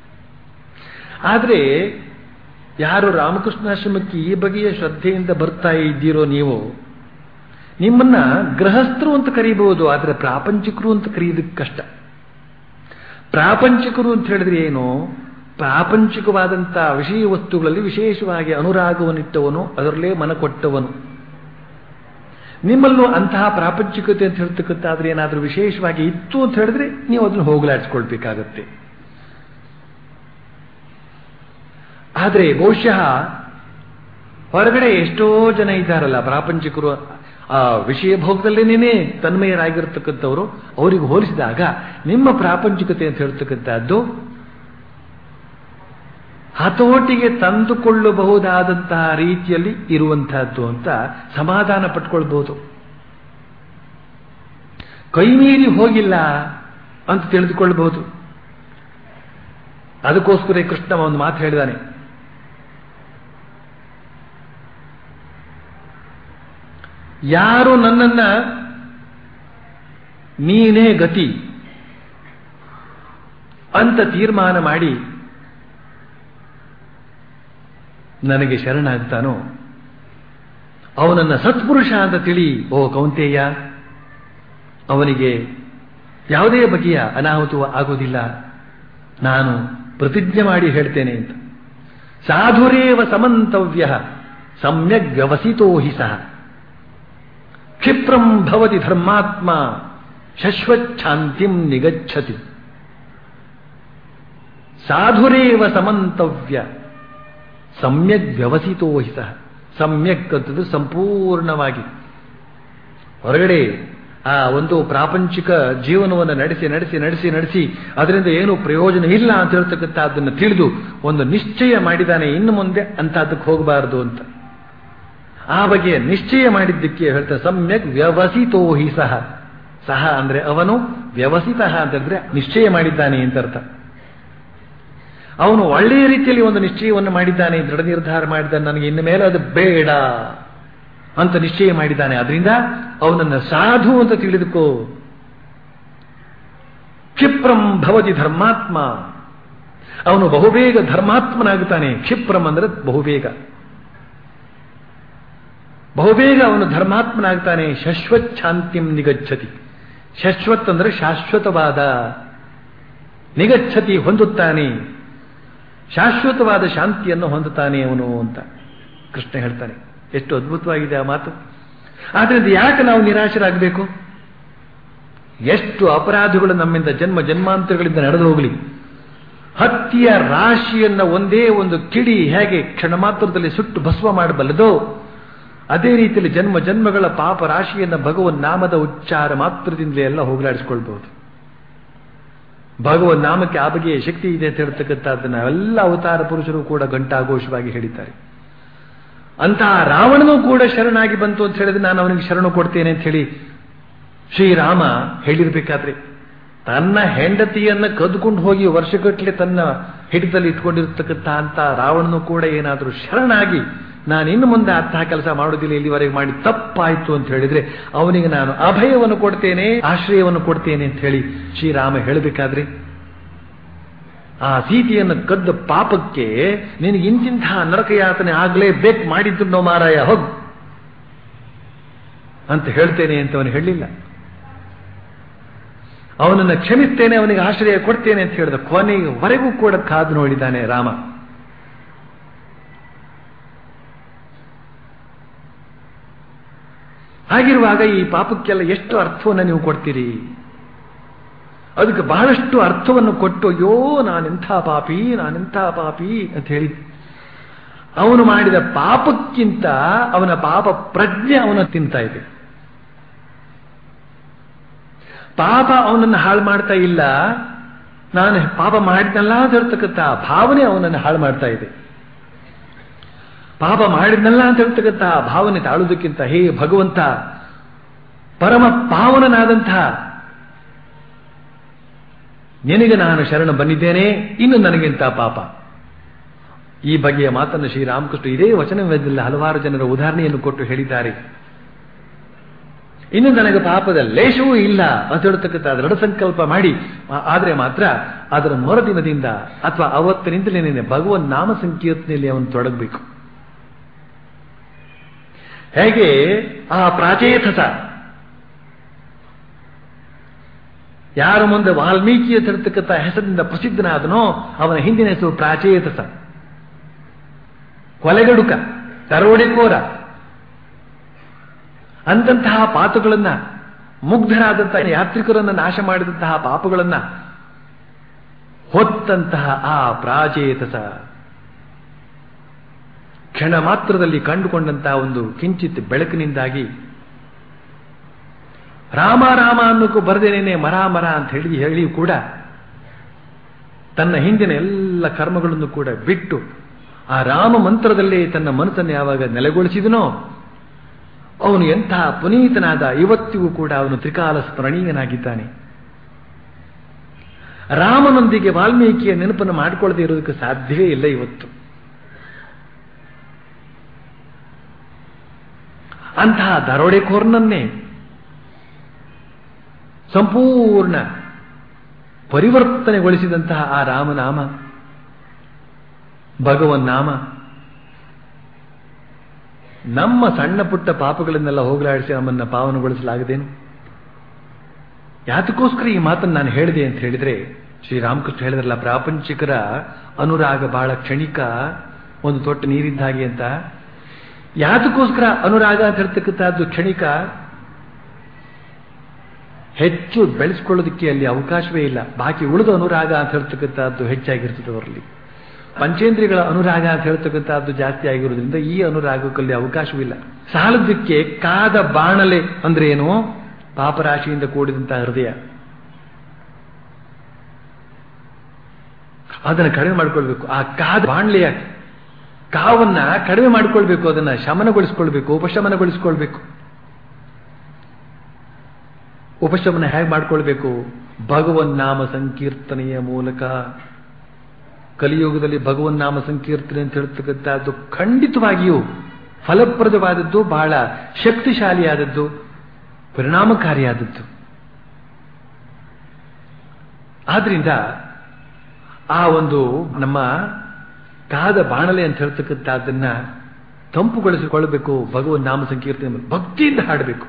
ಆದ್ರೆ ಯಾರು ರಾಮಕೃಷ್ಣಾಶ್ರಮಕ್ಕೆ ಈ ಬಗೆಯ ಶ್ರದ್ಧೆಯಿಂದ ಬರ್ತಾ ಇದ್ದೀರೋ ನೀವು ನಿಮ್ಮನ್ನ ಗೃಹಸ್ಥರು ಅಂತ ಕರೀಬಹುದು ಆದ್ರೆ ಪ್ರಾಪಂಚಿಕರು ಅಂತ ಕರೆಯೋದಕ್ಕೆ ಕಷ್ಟ ಪ್ರಾಪಂಚಿಕರು ಅಂತ ಹೇಳಿದ್ರೆ ಏನು ಪ್ರಾಪಂಚಿಕವಾದಂಥ ವಿಷಯ ವಸ್ತುಗಳಲ್ಲಿ ವಿಶೇಷವಾಗಿ ಅನುರಾಗವನ್ನಿಟ್ಟವನು ಅದರಲ್ಲೇ ಮನ ಕೊಟ್ಟವನು ನಿಮ್ಮಲ್ಲೂ ಅಂತಹ ಪ್ರಾಪಂಚಿಕತೆ ಅಂತ ಹೇಳ್ತಕ್ಕಂತಾದ್ರೆ ಏನಾದರೂ ವಿಶೇಷವಾಗಿ ಇತ್ತು ಅಂತ ಹೇಳಿದ್ರೆ ನೀವು ಅದನ್ನು ಹೋಗಲಾಡಿಸ್ಕೊಳ್ಬೇಕಾಗತ್ತೆ ಆದರೆ ಬಹುಶಃ ಹೊರಗಡೆ ಎಷ್ಟೋ ಜನ ಇದ್ದಾರಲ್ಲ ಪ್ರಾಪಂಚಿಕರು ಆ ವಿಷಯ ಭೋಗದಲ್ಲೇನೇ ತನ್ಮಯರಾಗಿರ್ತಕ್ಕಂಥವರು ಅವರಿಗೆ ಹೋಲಿಸಿದಾಗ ನಿಮ್ಮ ಪ್ರಾಪಂಚಿಕತೆ ಅಂತ ಹೇಳ್ತಕ್ಕಂಥದ್ದು ಹತೋಟಿಗೆ ತಂದುಕೊಳ್ಳಬಹುದಾದಂತಹ ರೀತಿಯಲ್ಲಿ ಇರುವಂತಹದ್ದು ಅಂತ ಸಮಾಧಾನ ಪಟ್ಕೊಳ್ಬಹುದು ಕೈಮೀರಿ ಹೋಗಿಲ್ಲ ಅಂತ ತಿಳಿದುಕೊಳ್ಳಬಹುದು ಅದಕ್ಕೋಸ್ಕರ ಕೃಷ್ಣ ಒಂದು ಮಾತು ಹೇಳಿದಾನೆ ಯಾರು ನನ್ನನ್ನ ನೀನೇ ಗತಿ ಅಂತ ತೀರ್ಮಾನ ಮಾಡಿ ನನಗೆ ಶರಣಾಗ್ತಾನೋ ಅವನನ್ನ ಸತ್ಪುರುಷ ಅಂತ ತಿಳಿ ಓ ಕೌಂತೇಯ ಅವನಿಗೆ ಯಾವುದೇ ಬಗೆಯ ಅನಾಹುತ ಆಗೋದಿಲ್ಲ ನಾನು ಪ್ರತಿಜ್ಞೆ ಮಾಡಿ ಹೇಳ್ತೇನೆ ಅಂತ ಸಾಧುರೇವ ಸಮಂತವ್ಯ ಸಮ್ಯಗ್ ವ್ಯವಸಿತೋ ಹಿ ಸಹ ಕ್ಷಿಪ್ರಂ ಭವತಿ ಧರ್ಮಾತ್ಮ ಶಶ್ವಚ್ಛಾಂತಿಂ ನಿಗಚ್ಚತಿ ಸಾಧುರೇವ ಸಮಂತವ್ಯ ಸಮ್ಯಕ್ ವ್ಯವಸಿತೋ ಹಿ ಸಹ ಸಮ್ಯಕ್ ಅಂತಂದ್ರೆ ಸಂಪೂರ್ಣವಾಗಿ ಹೊರಗಡೆ ಆ ಒಂದು ಪ್ರಾಪಂಚಿಕ ಜೀವನವನ್ನು ನಡೆಸಿ ನಡೆಸಿ ನಡೆಸಿ ನಡೆಸಿ ಅದರಿಂದ ಏನು ಪ್ರಯೋಜನ ಇಲ್ಲ ಅಂತ ಹೇಳ್ತಕ್ಕಂಥ ಅದನ್ನು ತಿಳಿದು ಒಂದು ನಿಶ್ಚಯ ಮಾಡಿದಾನೆ ಇನ್ನು ಮುಂದೆ ಅಂತಹದಕ್ಕೆ ಹೋಗಬಾರದು ಅಂತ ಆ ಬಗೆಯ ನಿಶ್ಚಯ ಮಾಡಿದ್ದಕ್ಕೆ ಹೇಳ್ತಾರೆ ಸಮ್ಯಕ್ ವ್ಯವಸಿತೋ ಹಿ ಸಹ ಸಹ ಅಂದ್ರೆ ಅವನು ವ್ಯವಸಿತ ಅಂತಂದ್ರೆ ನಿಶ್ಚಯ ಮಾಡಿದ್ದಾನೆ ಅಂತ ಅರ್ಥ ಅವನು ಒಳ್ಳೆಯ ರೀತಿಯಲ್ಲಿ ಒಂದು ನಿಶ್ಚಯವನ್ನು ಮಾಡಿದ್ದಾನೆ ದೃಢ ನಿರ್ಧಾರ ಮಾಡಿದ್ದಾನೆ ನನಗೆ ಇನ್ನು ಮೇಲೆ ಅದು ಬೇಡ ಅಂತ ನಿಶ್ಚಯ ಮಾಡಿದ್ದಾನೆ ಅದರಿಂದ ಅವನನ್ನು ಸಾಧು ಅಂತ ತಿಳಿದುಕೋ ಕ್ಷಿಪ್ರಂ ಭವತಿ ಧರ್ಮಾತ್ಮ ಅವನು ಬಹುಬೇಗ ಧರ್ಮಾತ್ಮನಾಗುತ್ತಾನೆ ಕ್ಷಿಪ್ರಂ ಅಂದ್ರೆ ಬಹುಬೇಗ ಬಹುಬೇಗ ಅವನು ಧರ್ಮಾತ್ಮನಾಗ್ತಾನೆ ಶಶ್ವತ್ ಶಾಂತಿಂ ನಿಗಚ್ಚತಿ ಶಶ್ವತ್ ಅಂದ್ರೆ ಶಾಶ್ವತವಾದ ನಿಗಚ್ಚತಿ ಹೊಂದುತ್ತಾನೆ ಶಾಶ್ವತವಾದ ಶಾಂತಿಯನ್ನು ಹೊಂದುತ್ತಾನೆ ಅವನು ಅಂತ ಕೃಷ್ಣ ಹೇಳ್ತಾನೆ ಎಷ್ಟು ಅದ್ಭುತವಾಗಿದೆ ಆ ಮಾತು ಆದ್ರಿಂದ ಯಾಕೆ ನಾವು ನಿರಾಶರಾಗಬೇಕು ಎಷ್ಟು ಅಪರಾಧಗಳು ನಮ್ಮಿಂದ ಜನ್ಮ ಜನ್ಮಾಂತರಗಳಿಂದ ನಡೆದು ಹೋಗಲಿ ಹತ್ತಿಯ ರಾಶಿಯನ್ನ ಒಂದೇ ಒಂದು ಕಿಡಿ ಹೇಗೆ ಕ್ಷಣ ಮಾತ್ರದಲ್ಲಿ ಸುಟ್ಟು ಭಸ್ಮ ಮಾಡಬಲ್ಲದೋ ಅದೇ ರೀತಿಯಲ್ಲಿ ಜನ್ಮ ಜನ್ಮಗಳ ಪಾಪ ರಾಶಿಯನ್ನ ಭಗವನ್ ನಾಮದ ಉಚ್ಚಾರ ಮಾತ್ರದಿಂದಲೇ ಎಲ್ಲ ಹೋಗಲಾಡಿಸ್ಕೊಳ್ಬಹುದು ಭಗವನ್ ನಾಮಕ್ಕೆ ಆ ಬಗೆಯ ಶಕ್ತಿ ಇದೆ ಅಂತ ಹೇಳ್ತಕ್ಕಂಥದ್ದನ್ನ ಎಲ್ಲ ಅವತಾರ ಪುರುಷರು ಕೂಡ ಘಂಟಾಘೋಷವಾಗಿ ಹೇಳಿದ್ದಾರೆ ಅಂತಹ ರಾವಣನೂ ಕೂಡ ಶರಣಾಗಿ ಬಂತು ಅಂತ ಹೇಳಿದ್ರೆ ನಾನು ಅವನಿಗೆ ಶರಣು ಕೊಡ್ತೇನೆ ಅಂತ ಹೇಳಿ ಶ್ರೀರಾಮ ಹೇಳಿರ್ಬೇಕಾದ್ರೆ ತನ್ನ ಹೆಂಡತಿಯನ್ನ ಕದ್ಕೊಂಡು ಹೋಗಿ ವರ್ಷಗಟ್ಟಲೆ ತನ್ನ ಹಿಡಿದಲ್ಲಿ ಇಟ್ಕೊಂಡಿರ್ತಕ್ಕಂಥ ಅಂತ ರಾವಣನು ಕೂಡ ಏನಾದರೂ ಶರಣಾಗಿ ನಾನು ಇನ್ನು ಮುಂದೆ ಅಂತಹ ಕೆಲಸ ಮಾಡೋದಿಲ್ಲ ಇಲ್ಲಿವರೆಗೆ ಮಾಡಿ ತಪ್ಪಾಯ್ತು ಅಂತ ಹೇಳಿದ್ರೆ ಅವನಿಗೆ ನಾನು ಅಭಯವನ್ನು ಕೊಡ್ತೇನೆ ಆಶ್ರಯವನ್ನು ಕೊಡ್ತೇನೆ ಅಂತ ಹೇಳಿ ಶ್ರೀರಾಮ ಹೇಳಬೇಕಾದ್ರೆ ಆ ಸೀತೆಯನ್ನು ಕದ್ದ ಪಾಪಕ್ಕೆ ನಿನಗೆ ಇಂತಿಂತಹ ನರಕಯಾತನೆ ಆಗ್ಲೇಬೇಕು ಮಾಡಿದ್ದು ನೋ ಮಾರಾಯ ಹೋಗ್ ಅಂತ ಹೇಳ್ತೇನೆ ಅಂತ ಅವನು ಹೇಳಲಿಲ್ಲ ಅವನನ್ನು ಕ್ಷಮಿಸ್ತೇನೆ ಅವನಿಗೆ ಆಶ್ರಯ ಕೊಡ್ತೇನೆ ಅಂತ ಹೇಳಿದ ಕೊನೆಯವರೆಗೂ ಕೂಡ ಕಾದು ನೋಡಿದ್ದಾನೆ ರಾಮ ಹಾಗಿರುವಾಗ ಈ ಪಾಪಕ್ಕೆಲ್ಲ ಎಷ್ಟು ಅರ್ಥವನ್ನು ನೀವು ಕೊಡ್ತೀರಿ ಅದಕ್ಕೆ ಬಹಳಷ್ಟು ಅರ್ಥವನ್ನು ಕೊಟ್ಟು ಅಯ್ಯೋ ನಾನೆಂಥ ಪಾಪಿ ನಾನೆಂಥ ಪಾಪಿ ಅಂತ ಹೇಳಿ ಅವನು ಮಾಡಿದ ಪಾಪಕ್ಕಿಂತ ಅವನ ಪಾಪ ಪ್ರಜ್ಞೆ ಅವನ ತಿಂತಾ ಇದೆ ಪಾಪ ಅವನನ್ನು ಹಾಳು ಮಾಡ್ತಾ ಇಲ್ಲ ನಾನು ಪಾಪ ಮಾಡಿದ್ನಲ್ಲ ಅಂತ ಹೇಳ್ತಕ್ಕಂಥ ಭಾವನೆ ಅವನನ್ನು ಹಾಳು ಮಾಡ್ತಾ ಇದೆ ಪಾಪ ಮಾಡಿದ್ನಲ್ಲ ಅಂತ ಹೇಳ್ತಕ್ಕಂಥ ಭಾವನೆ ತಾಳುವುದಕ್ಕಿಂತ ಹೇ ಭಗವಂತ ಪರಮ ಪಾವನನಾದಂತಹ ನಿನಗೆ ನಾನು ಶರಣ ಬಂದಿದ್ದೇನೆ ಇನ್ನು ನನಗಿಂತ ಪಾಪ ಈ ಬಗೆಯ ಮಾತನ್ನು ಶ್ರೀರಾಮಕೃಷ್ಣ ಇದೇ ವಚನವೇದದಲ್ಲಿ ಹಲವಾರು ಜನರ ಉದಾಹರಣೆಯನ್ನು ಕೊಟ್ಟು ಹೇಳಿದ್ದಾರೆ ಇನ್ನು ನನಗೆ ಪಾಪದ ಲೇಷವೂ ಇಲ್ಲ ಅಂತ ಹೇಳ್ತಕ್ಕಂಥ ದೃಢ ಸಂಕಲ್ಪ ಮಾಡಿ ಆದರೆ ಮಾತ್ರ ಅದರ ಮರುದಿನದಿಂದ ಅಥವಾ ಅವತ್ತಿನಿಂದಲೇ ಭಗವನ್ ನಾಮ ಸಂಕೀರ್ತನೆಯಲ್ಲಿ ಅವನು ತೊಡಗಬೇಕು ಹೇಗೆ ಆ ಪ್ರಾಚೇತಸ ಯಾರ ಮುಂದೆ ವಾಲ್ಮೀಕಿ ಅಂತ ಹೇಳ್ತಕ್ಕಂಥ ಹೆಸರಿನಿಂದ ಪ್ರಸಿದ್ಧನಾದನೋ ಅವನ ಹಿಂದಿನ ಹೆಸರು ಪ್ರಾಚೇತಸ ಕೊಲೆಗಡುಕ ದರೋಡೆಕೋರ ಅಂತಹ ಪಾತುಗಳನ್ನ ಮುಗ್ಧರಾದಂತಹ ಯಾತ್ರಿಕರನ್ನ ನಾಶ ಮಾಡಿದಂತಹ ಪಾಪಗಳನ್ನ ಹೊತ್ತಂತಹ ಆ ಪ್ರಾಚೇತಸ ಕ್ಷಣ ಮಾತ್ರದಲ್ಲಿ ಕಂಡುಕೊಂಡಂತಹ ಒಂದು ಕಿಂಚಿತ್ ಬೆಳಕಿನಿಂದಾಗಿ ರಾಮ ರಾಮ ಅನ್ನೋಕ್ಕೂ ಬರದೇನೇನೆ ಮರ ಮರ ಅಂತ ಹೇಳಿ ಹೇಳಿ ಕೂಡ ತನ್ನ ಹಿಂದಿನ ಎಲ್ಲ ಕರ್ಮಗಳನ್ನು ಕೂಡ ಬಿಟ್ಟು ಆ ರಾಮ ಮಂತ್ರದಲ್ಲೇ ತನ್ನ ಮನಸ್ಸನ್ನು ಯಾವಾಗ ನೆಲೆಗೊಳಿಸಿದನೋ ಅವನು ಎಂತಹ ಪುನೀತನಾದ ಇವತ್ತಿಗೂ ಕೂಡ ಅವನು ತ್ರಿಕಾಲ ಸ್ಮರಣೀಯನಾಗಿದ್ದಾನೆ ರಾಮನೊಂದಿಗೆ ವಾಲ್ಮೀಕಿಯ ನೆನಪನ್ನು ಮಾಡಿಕೊಳ್ಳದೆ ಇರೋದಕ್ಕೆ ಸಾಧ್ಯವೇ ಇಲ್ಲ ಇವತ್ತು ಅಂತಹ ದರೋಡೆಕೋರ್ನನ್ನೇ ಸಂಪೂರ್ಣ ಪರಿವರ್ತನೆಗೊಳಿಸಿದಂತಹ ಆ ರಾಮನಾಮ ಭಗವನ್ನಾಮ ನಮ್ಮ ಸಣ್ಣ ಪುಟ್ಟ ಪಾಪಗಳನ್ನೆಲ್ಲ ಹೋಗಲಾಡಿಸಿ ನಮ್ಮನ್ನ ಪಾವನಗೊಳಿಸಲಾಗದೇನು ಯಾತಕ್ಕೋಸ್ಕರ ಈ ಮಾತನ್ನು ನಾನು ಹೇಳಿದೆ ಅಂತ ಹೇಳಿದ್ರೆ ಶ್ರೀರಾಮಕೃಷ್ಣ ಹೇಳಿದ್ರಲ್ಲ ಪ್ರಾಪಂಚಿಕರ ಅನುರಾಗ ಬಹಳ ಕ್ಷಣಿಕ ಒಂದು ತೊಟ್ಟು ನೀರಿದ್ದ ಹಾಗೆ ಅಂತ ಯಾತಕ್ಕೋಸ್ಕರ ಅನುರಾಗ ಅಂತ ಹೇಳ್ತಕ್ಕಂಥದ್ದು ಕ್ಷಣಿಕ ಹೆಚ್ಚು ಬೆಳೆಸ್ಕೊಳ್ಳೋದಕ್ಕೆ ಅಲ್ಲಿ ಅವಕಾಶವೇ ಇಲ್ಲ ಬಾಕಿ ಉಳಿದ ಅನುರಾಗ ಅಂತ ಹೇಳ್ತಕ್ಕಂಥದ್ದು ಹೆಚ್ಚಾಗಿರ್ತದೆ ಅವರಲ್ಲಿ ಪಂಚೇಂದ್ರಿಯಗಳ ಅನುರಾಗ ಅಂತ ಹೇಳ್ತಕ್ಕಂಥದ್ದು ಜಾಸ್ತಿ ಆಗಿರೋದ್ರಿಂದ ಈ ಅನುರಾಗಕ್ಕಲ್ಲಿ ಅವಕಾಶವಿಲ್ಲ ಸಾಲದಕ್ಕೆ ಕಾದ ಬಾಣಲೆ ಅಂದ್ರೆ ಏನು ಪಾಪರಾಶಿಯಿಂದ ಕೂಡಿದಂತಹ ಹೃದಯ ಅದನ್ನು ಕಡಿಮೆ ಮಾಡ್ಕೊಳ್ಬೇಕು ಆ ಕಾದ ಬಾಣ್ಲೆಯ ಕಾವನ್ನ ಕಡಿಮೆ ಮಾಡ್ಕೊಳ್ಬೇಕು ಅದನ್ನ ಶಮನಗೊಳಿಸ್ಕೊಳ್ಬೇಕು ಉಪಶಮನಗೊಳಿಸ್ಕೊಳ್ಬೇಕು ಉಪಶಮನ ಹೇಗೆ ಮಾಡ್ಕೊಳ್ಬೇಕು ಭಗವನ್ ನಾಮ ಸಂಕೀರ್ತನೆಯ ಮೂಲಕ ಕಲಿಯುಗದಲ್ಲಿ ಭಗವನ್ ನಾಮ ಸಂಕೀರ್ತನೆ ಅಂತ ಹೇಳ್ತಕ್ಕಂಥದ್ದು ಖಂಡಿತವಾಗಿಯೂ ಫಲಪ್ರದವಾದದ್ದು ಬಹಳ ಶಕ್ತಿಶಾಲಿಯಾದದ್ದು ಪರಿಣಾಮಕಾರಿಯಾದದ್ದು ಆದ್ರಿಂದ ಆ ಒಂದು ನಮ್ಮ ಕಾದ ಬಾಣಲೆ ಅಂತ ಹೇಳ್ತಕ್ಕಂಥದ್ದನ್ನ ತಂಪುಗೊಳಿಸಿಕೊಳ್ಳಬೇಕು ಭಗವನ್ ನಾಮ ಸಂಕೀರ್ತನೆ ಭಕ್ತಿಯಿಂದ ಹಾಡಬೇಕು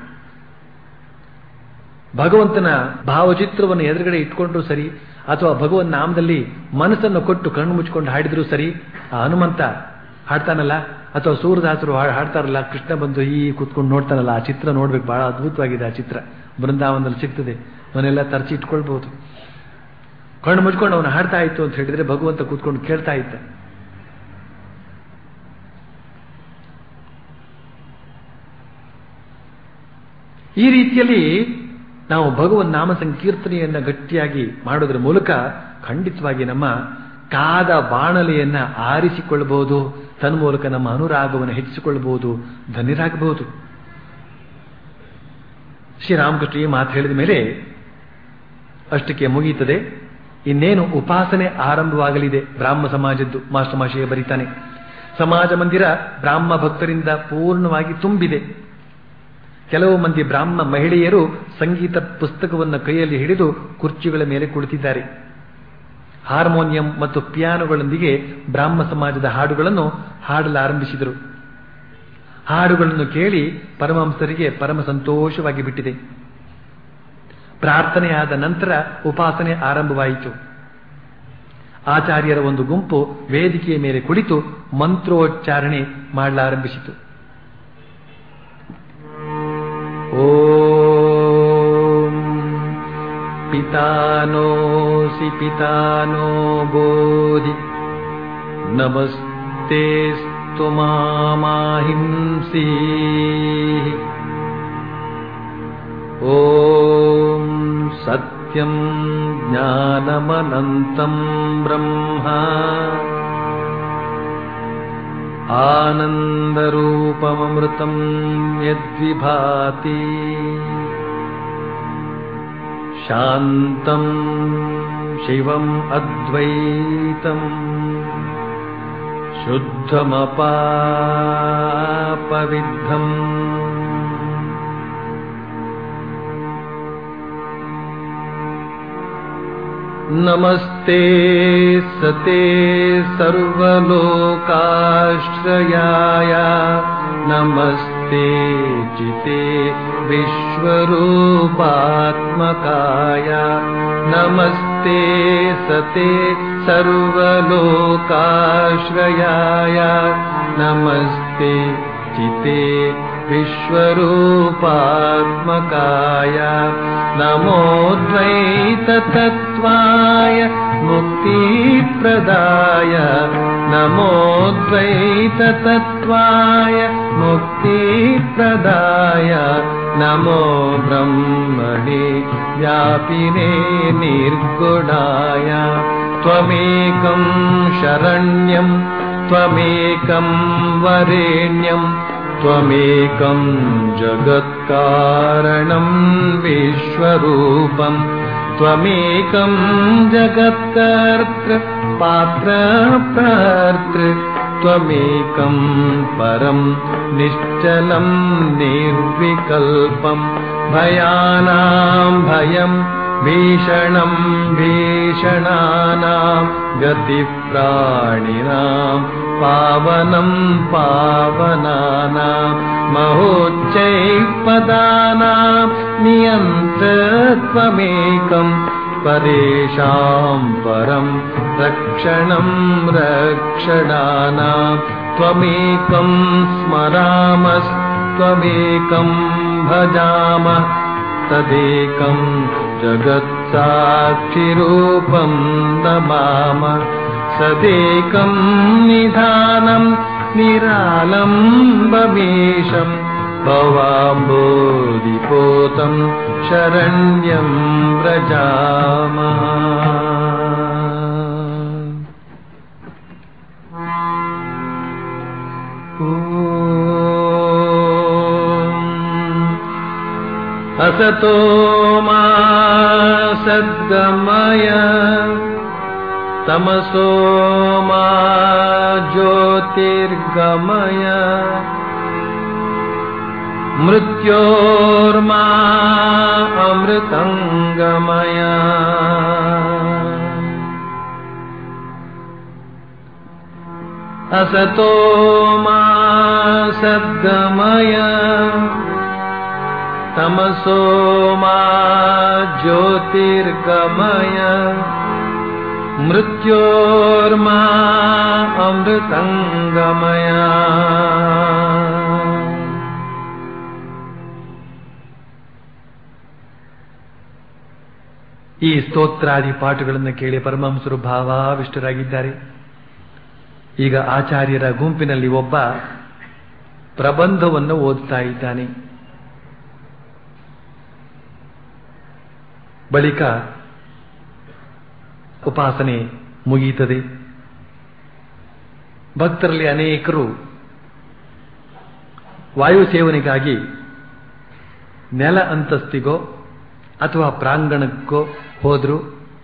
ಭಗವಂತನ ಭಾವಚಿತ್ರವನ್ನು ಎದುರುಗಡೆ ಇಟ್ಕೊಂಡ್ರು ಸರಿ ಅಥವಾ ಭಗವನ್ ನಾಮದಲ್ಲಿ ಮನಸ್ಸನ್ನು ಕೊಟ್ಟು ಕಣ್ಣು ಮುಚ್ಕೊಂಡು ಹಾಡಿದ್ರು ಸರಿ ಆ ಹನುಮಂತ ಹಾಡ್ತಾನಲ್ಲ ಅಥವಾ ಸೂರದಾಸರು ಹಾಡ್ತಾರಲ್ಲ ಕೃಷ್ಣ ಬಂದು ಈ ಕೂತ್ಕೊಂಡು ನೋಡ್ತಾನಲ್ಲ ಆ ಚಿತ್ರ ನೋಡ್ಬೇಕು ಬಹಳ ಅದ್ಭುತವಾಗಿದೆ ಆ ಚಿತ್ರ ಬೃಂದಾವನದಲ್ಲಿ ಸಿಗ್ತದೆ ಅವನ್ನೆಲ್ಲ ತರಚಿ ಇಟ್ಕೊಳ್ಬಹುದು ಕಣ್ಣು ಮುಚ್ಕೊಂಡು ಅವನು ಹಾಡ್ತಾ ಇತ್ತು ಅಂತ ಹೇಳಿದ್ರೆ ಭಗವಂತ ಕೂತ್ಕೊಂಡು ಕೇಳ್ತಾ ಇದ್ದ ಈ ರೀತಿಯಲ್ಲಿ ನಾವು ಭಗವನ್ ನಾಮ ಸಂಕೀರ್ತನೆಯನ್ನ ಗಟ್ಟಿಯಾಗಿ ಮಾಡೋದ್ರ ಮೂಲಕ ಖಂಡಿತವಾಗಿ ನಮ್ಮ ಕಾದ ಬಾಣಲೆಯನ್ನ ಆರಿಸಿಕೊಳ್ಳಬಹುದು ತನ್ಮೂಲಕ ನಮ್ಮ ಅನುರಾಗವನ್ನು ಹೆಚ್ಚಿಸಿಕೊಳ್ಳಬಹುದು ಧನ್ಯರಾಗಬಹುದು ಶ್ರೀರಾಮಕೃಷ್ಣ ಈ ಮಾತು ಹೇಳಿದ ಮೇಲೆ ಅಷ್ಟಕ್ಕೆ ಮುಗಿಯುತ್ತದೆ ಇನ್ನೇನು ಉಪಾಸನೆ ಆರಂಭವಾಗಲಿದೆ ಬ್ರಾಹ್ಮ ಸಮಾಜದ್ದು ಮಾಸ್ಟರ್ ಮಾಶಯ ಬರೀತಾನೆ ಸಮಾಜ ಮಂದಿರ ಬ್ರಾಹ್ಮ ಭಕ್ತರಿಂದ ಪೂರ್ಣವಾಗಿ ತುಂಬಿದೆ ಕೆಲವು ಮಂದಿ ಬ್ರಾಹ್ಮ ಮಹಿಳೆಯರು ಸಂಗೀತ ಪುಸ್ತಕವನ್ನು ಕೈಯಲ್ಲಿ ಹಿಡಿದು ಕುರ್ಚಿಗಳ ಮೇಲೆ ಕುಳಿತಿದ್ದಾರೆ ಹಾರ್ಮೋನಿಯಂ ಮತ್ತು ಪಿಯಾನೋಗಳೊಂದಿಗೆ ಬ್ರಾಹ್ಮ ಸಮಾಜದ ಹಾಡುಗಳನ್ನು ಹಾಡಲಾರಂಭಿಸಿದರು ಹಾಡುಗಳನ್ನು ಕೇಳಿ ಪರಮಹಂಸರಿಗೆ ಪರಮ ಸಂತೋಷವಾಗಿ ಬಿಟ್ಟಿದೆ ಪ್ರಾರ್ಥನೆಯಾದ ನಂತರ ಉಪಾಸನೆ ಆರಂಭವಾಯಿತು ಆಚಾರ್ಯರ ಒಂದು ಗುಂಪು ವೇದಿಕೆಯ ಮೇಲೆ ಕುಳಿತು ಮಂತ್ರೋಚ್ಚಾರಣೆ ಮಾಡಲಾರಂಭಿಸಿತು ಓಂ ಪಿತಾನೋಸಿ ಪಿತಾನೋ ಬೋಧಿ ನಮಸ್ತೆಸ್ತು ಮಾಹಿಂಸಿ ಓಂ ಸತ್ಯಂ ಜ್ಞಾನಮನಂತಂ ಬ್ರಹ್ಮ ಆನಂದರೂಪಮೃತಂ ಯದ್ವಿಭಾತಿ ಶಾಂತಂ ಶಿವಂ ಅದ್ವೈತಂ ಶುದ್ಧಮಪಾಪವಿದ್ಧಂ नमस्ते सते सर्वलोकाश्रयाय नमस्ते चिते विश्वरूपात्मकाय नमस्ते सते सर्वलोकाश्रयाय नमस्ते चिते विश्वरूपात्मकाय नमोऽद्वैततत्त्वाय मुक्तिप्रदाय नमोऽद्वैततत्त्वाय मुक्तिप्रदाय नमो ब्रह्मणे व्यापिने निर्गुणाय त्वमेकं शरण्यं त्वमेकं वरेण्यं त्वमेकं जगत्कारणं विश्वरूपम् त्वमेकं जगत्कर्तृ पात्रप्रर्तृ त्वमेकं परं निश्चलं निर्विकल्पं भयानां भयं भीषणं भीषणानां गतिप्राणिनां पावनं पावनानां महोच्चैपदानां नियन्त्रत्वमेकम् परेषां परं रक्षणं रक्षणानां त्वमेकं स्मरामस्त्वमेकं भजामः तदेकं जगत्साक्षिरूपं नमाम सदेकं निधानं निरालम्बमेशम् भवाम्बोधिपोतं शरण्यं व्रजामः असतो मा सद्गमय तमसो मा ज्योतिर्गमय मृत्योर्मा अमृतङ्गमय असतो मा सद्गमय तमसो मा ज्योतिर्गमय मृत्योर्मा अमृतङ्गमय ಈ ಸ್ತೋತ್ರಾದಿ ಪಾಠಗಳನ್ನು ಕೇಳಿ ಪರಮಹಂಸರು ಭಾವಾವಿಷ್ಟರಾಗಿದ್ದಾರೆ ಈಗ ಆಚಾರ್ಯರ ಗುಂಪಿನಲ್ಲಿ ಒಬ್ಬ ಪ್ರಬಂಧವನ್ನು ಓದ್ತಾ ಇದ್ದಾನೆ ಬಳಿಕ ಉಪಾಸನೆ ಮುಗಿಯುತ್ತದೆ ಭಕ್ತರಲ್ಲಿ ಅನೇಕರು ವಾಯು ಸೇವನೆಗಾಗಿ ನೆಲ ಅಂತಸ್ತಿಗೋ ಅಥವಾ ಪ್ರಾಂಗಣಕ್ಕೋ ಹೋದ್ರು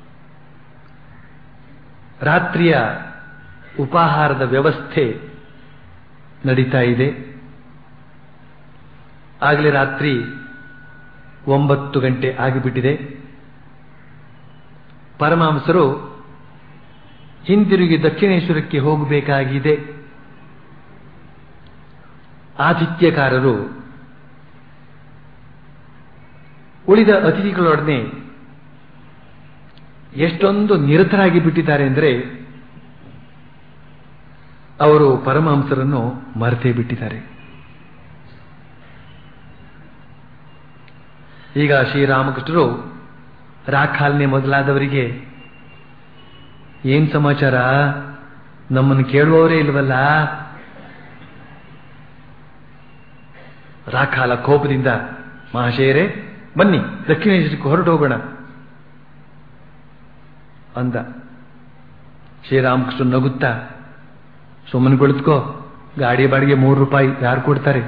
ರಾತ್ರಿಯ ಉಪಾಹಾರದ ವ್ಯವಸ್ಥೆ ನಡೀತಾ ಇದೆ ಆಗಲೇ ರಾತ್ರಿ ಒಂಬತ್ತು ಗಂಟೆ ಆಗಿಬಿಟ್ಟಿದೆ ಪರಮಹಂಸರು ಹಿಂದಿರುಗಿ ದಕ್ಷಿಣೇಶ್ವರಕ್ಕೆ ಹೋಗಬೇಕಾಗಿದೆ ಆತಿಥ್ಯಕಾರರು ಉಳಿದ ಅತಿಥಿಗಳೊಡನೆ ಎಷ್ಟೊಂದು ನಿರತರಾಗಿ ಬಿಟ್ಟಿದ್ದಾರೆ ಅಂದರೆ ಅವರು ಪರಮಹಂಸರನ್ನು ಮರೆತೇ ಬಿಟ್ಟಿದ್ದಾರೆ ಈಗ ಶ್ರೀರಾಮಕೃಷ್ಣರು ರಾಖಾಲ್ನೆ ಮೊದಲಾದವರಿಗೆ ಏನ್ ಸಮಾಚಾರ ನಮ್ಮನ್ನು ಕೇಳುವವರೇ ಇಲ್ವಲ್ಲ ರಾಖಾಲ ಕೋಪದಿಂದ ಮಹಾಶಯರೇ ಬನ್ನಿ ದಕ್ಷಿಣೇಶ್ವರಕ್ಕೆ ಹೊರಟು ಹೋಗೋಣ ಅಂದ ಶ್ರೀರಾಮಕೃಷ್ಣ ನಗುತ್ತಾ ಸುಮ್ಮನೆ ಕುಳಿತುಕೋ ಗಾಡಿ ಬಾಡಿಗೆ ಮೂರು ರೂಪಾಯಿ ಯಾರು ಕೊಡ್ತಾರೆ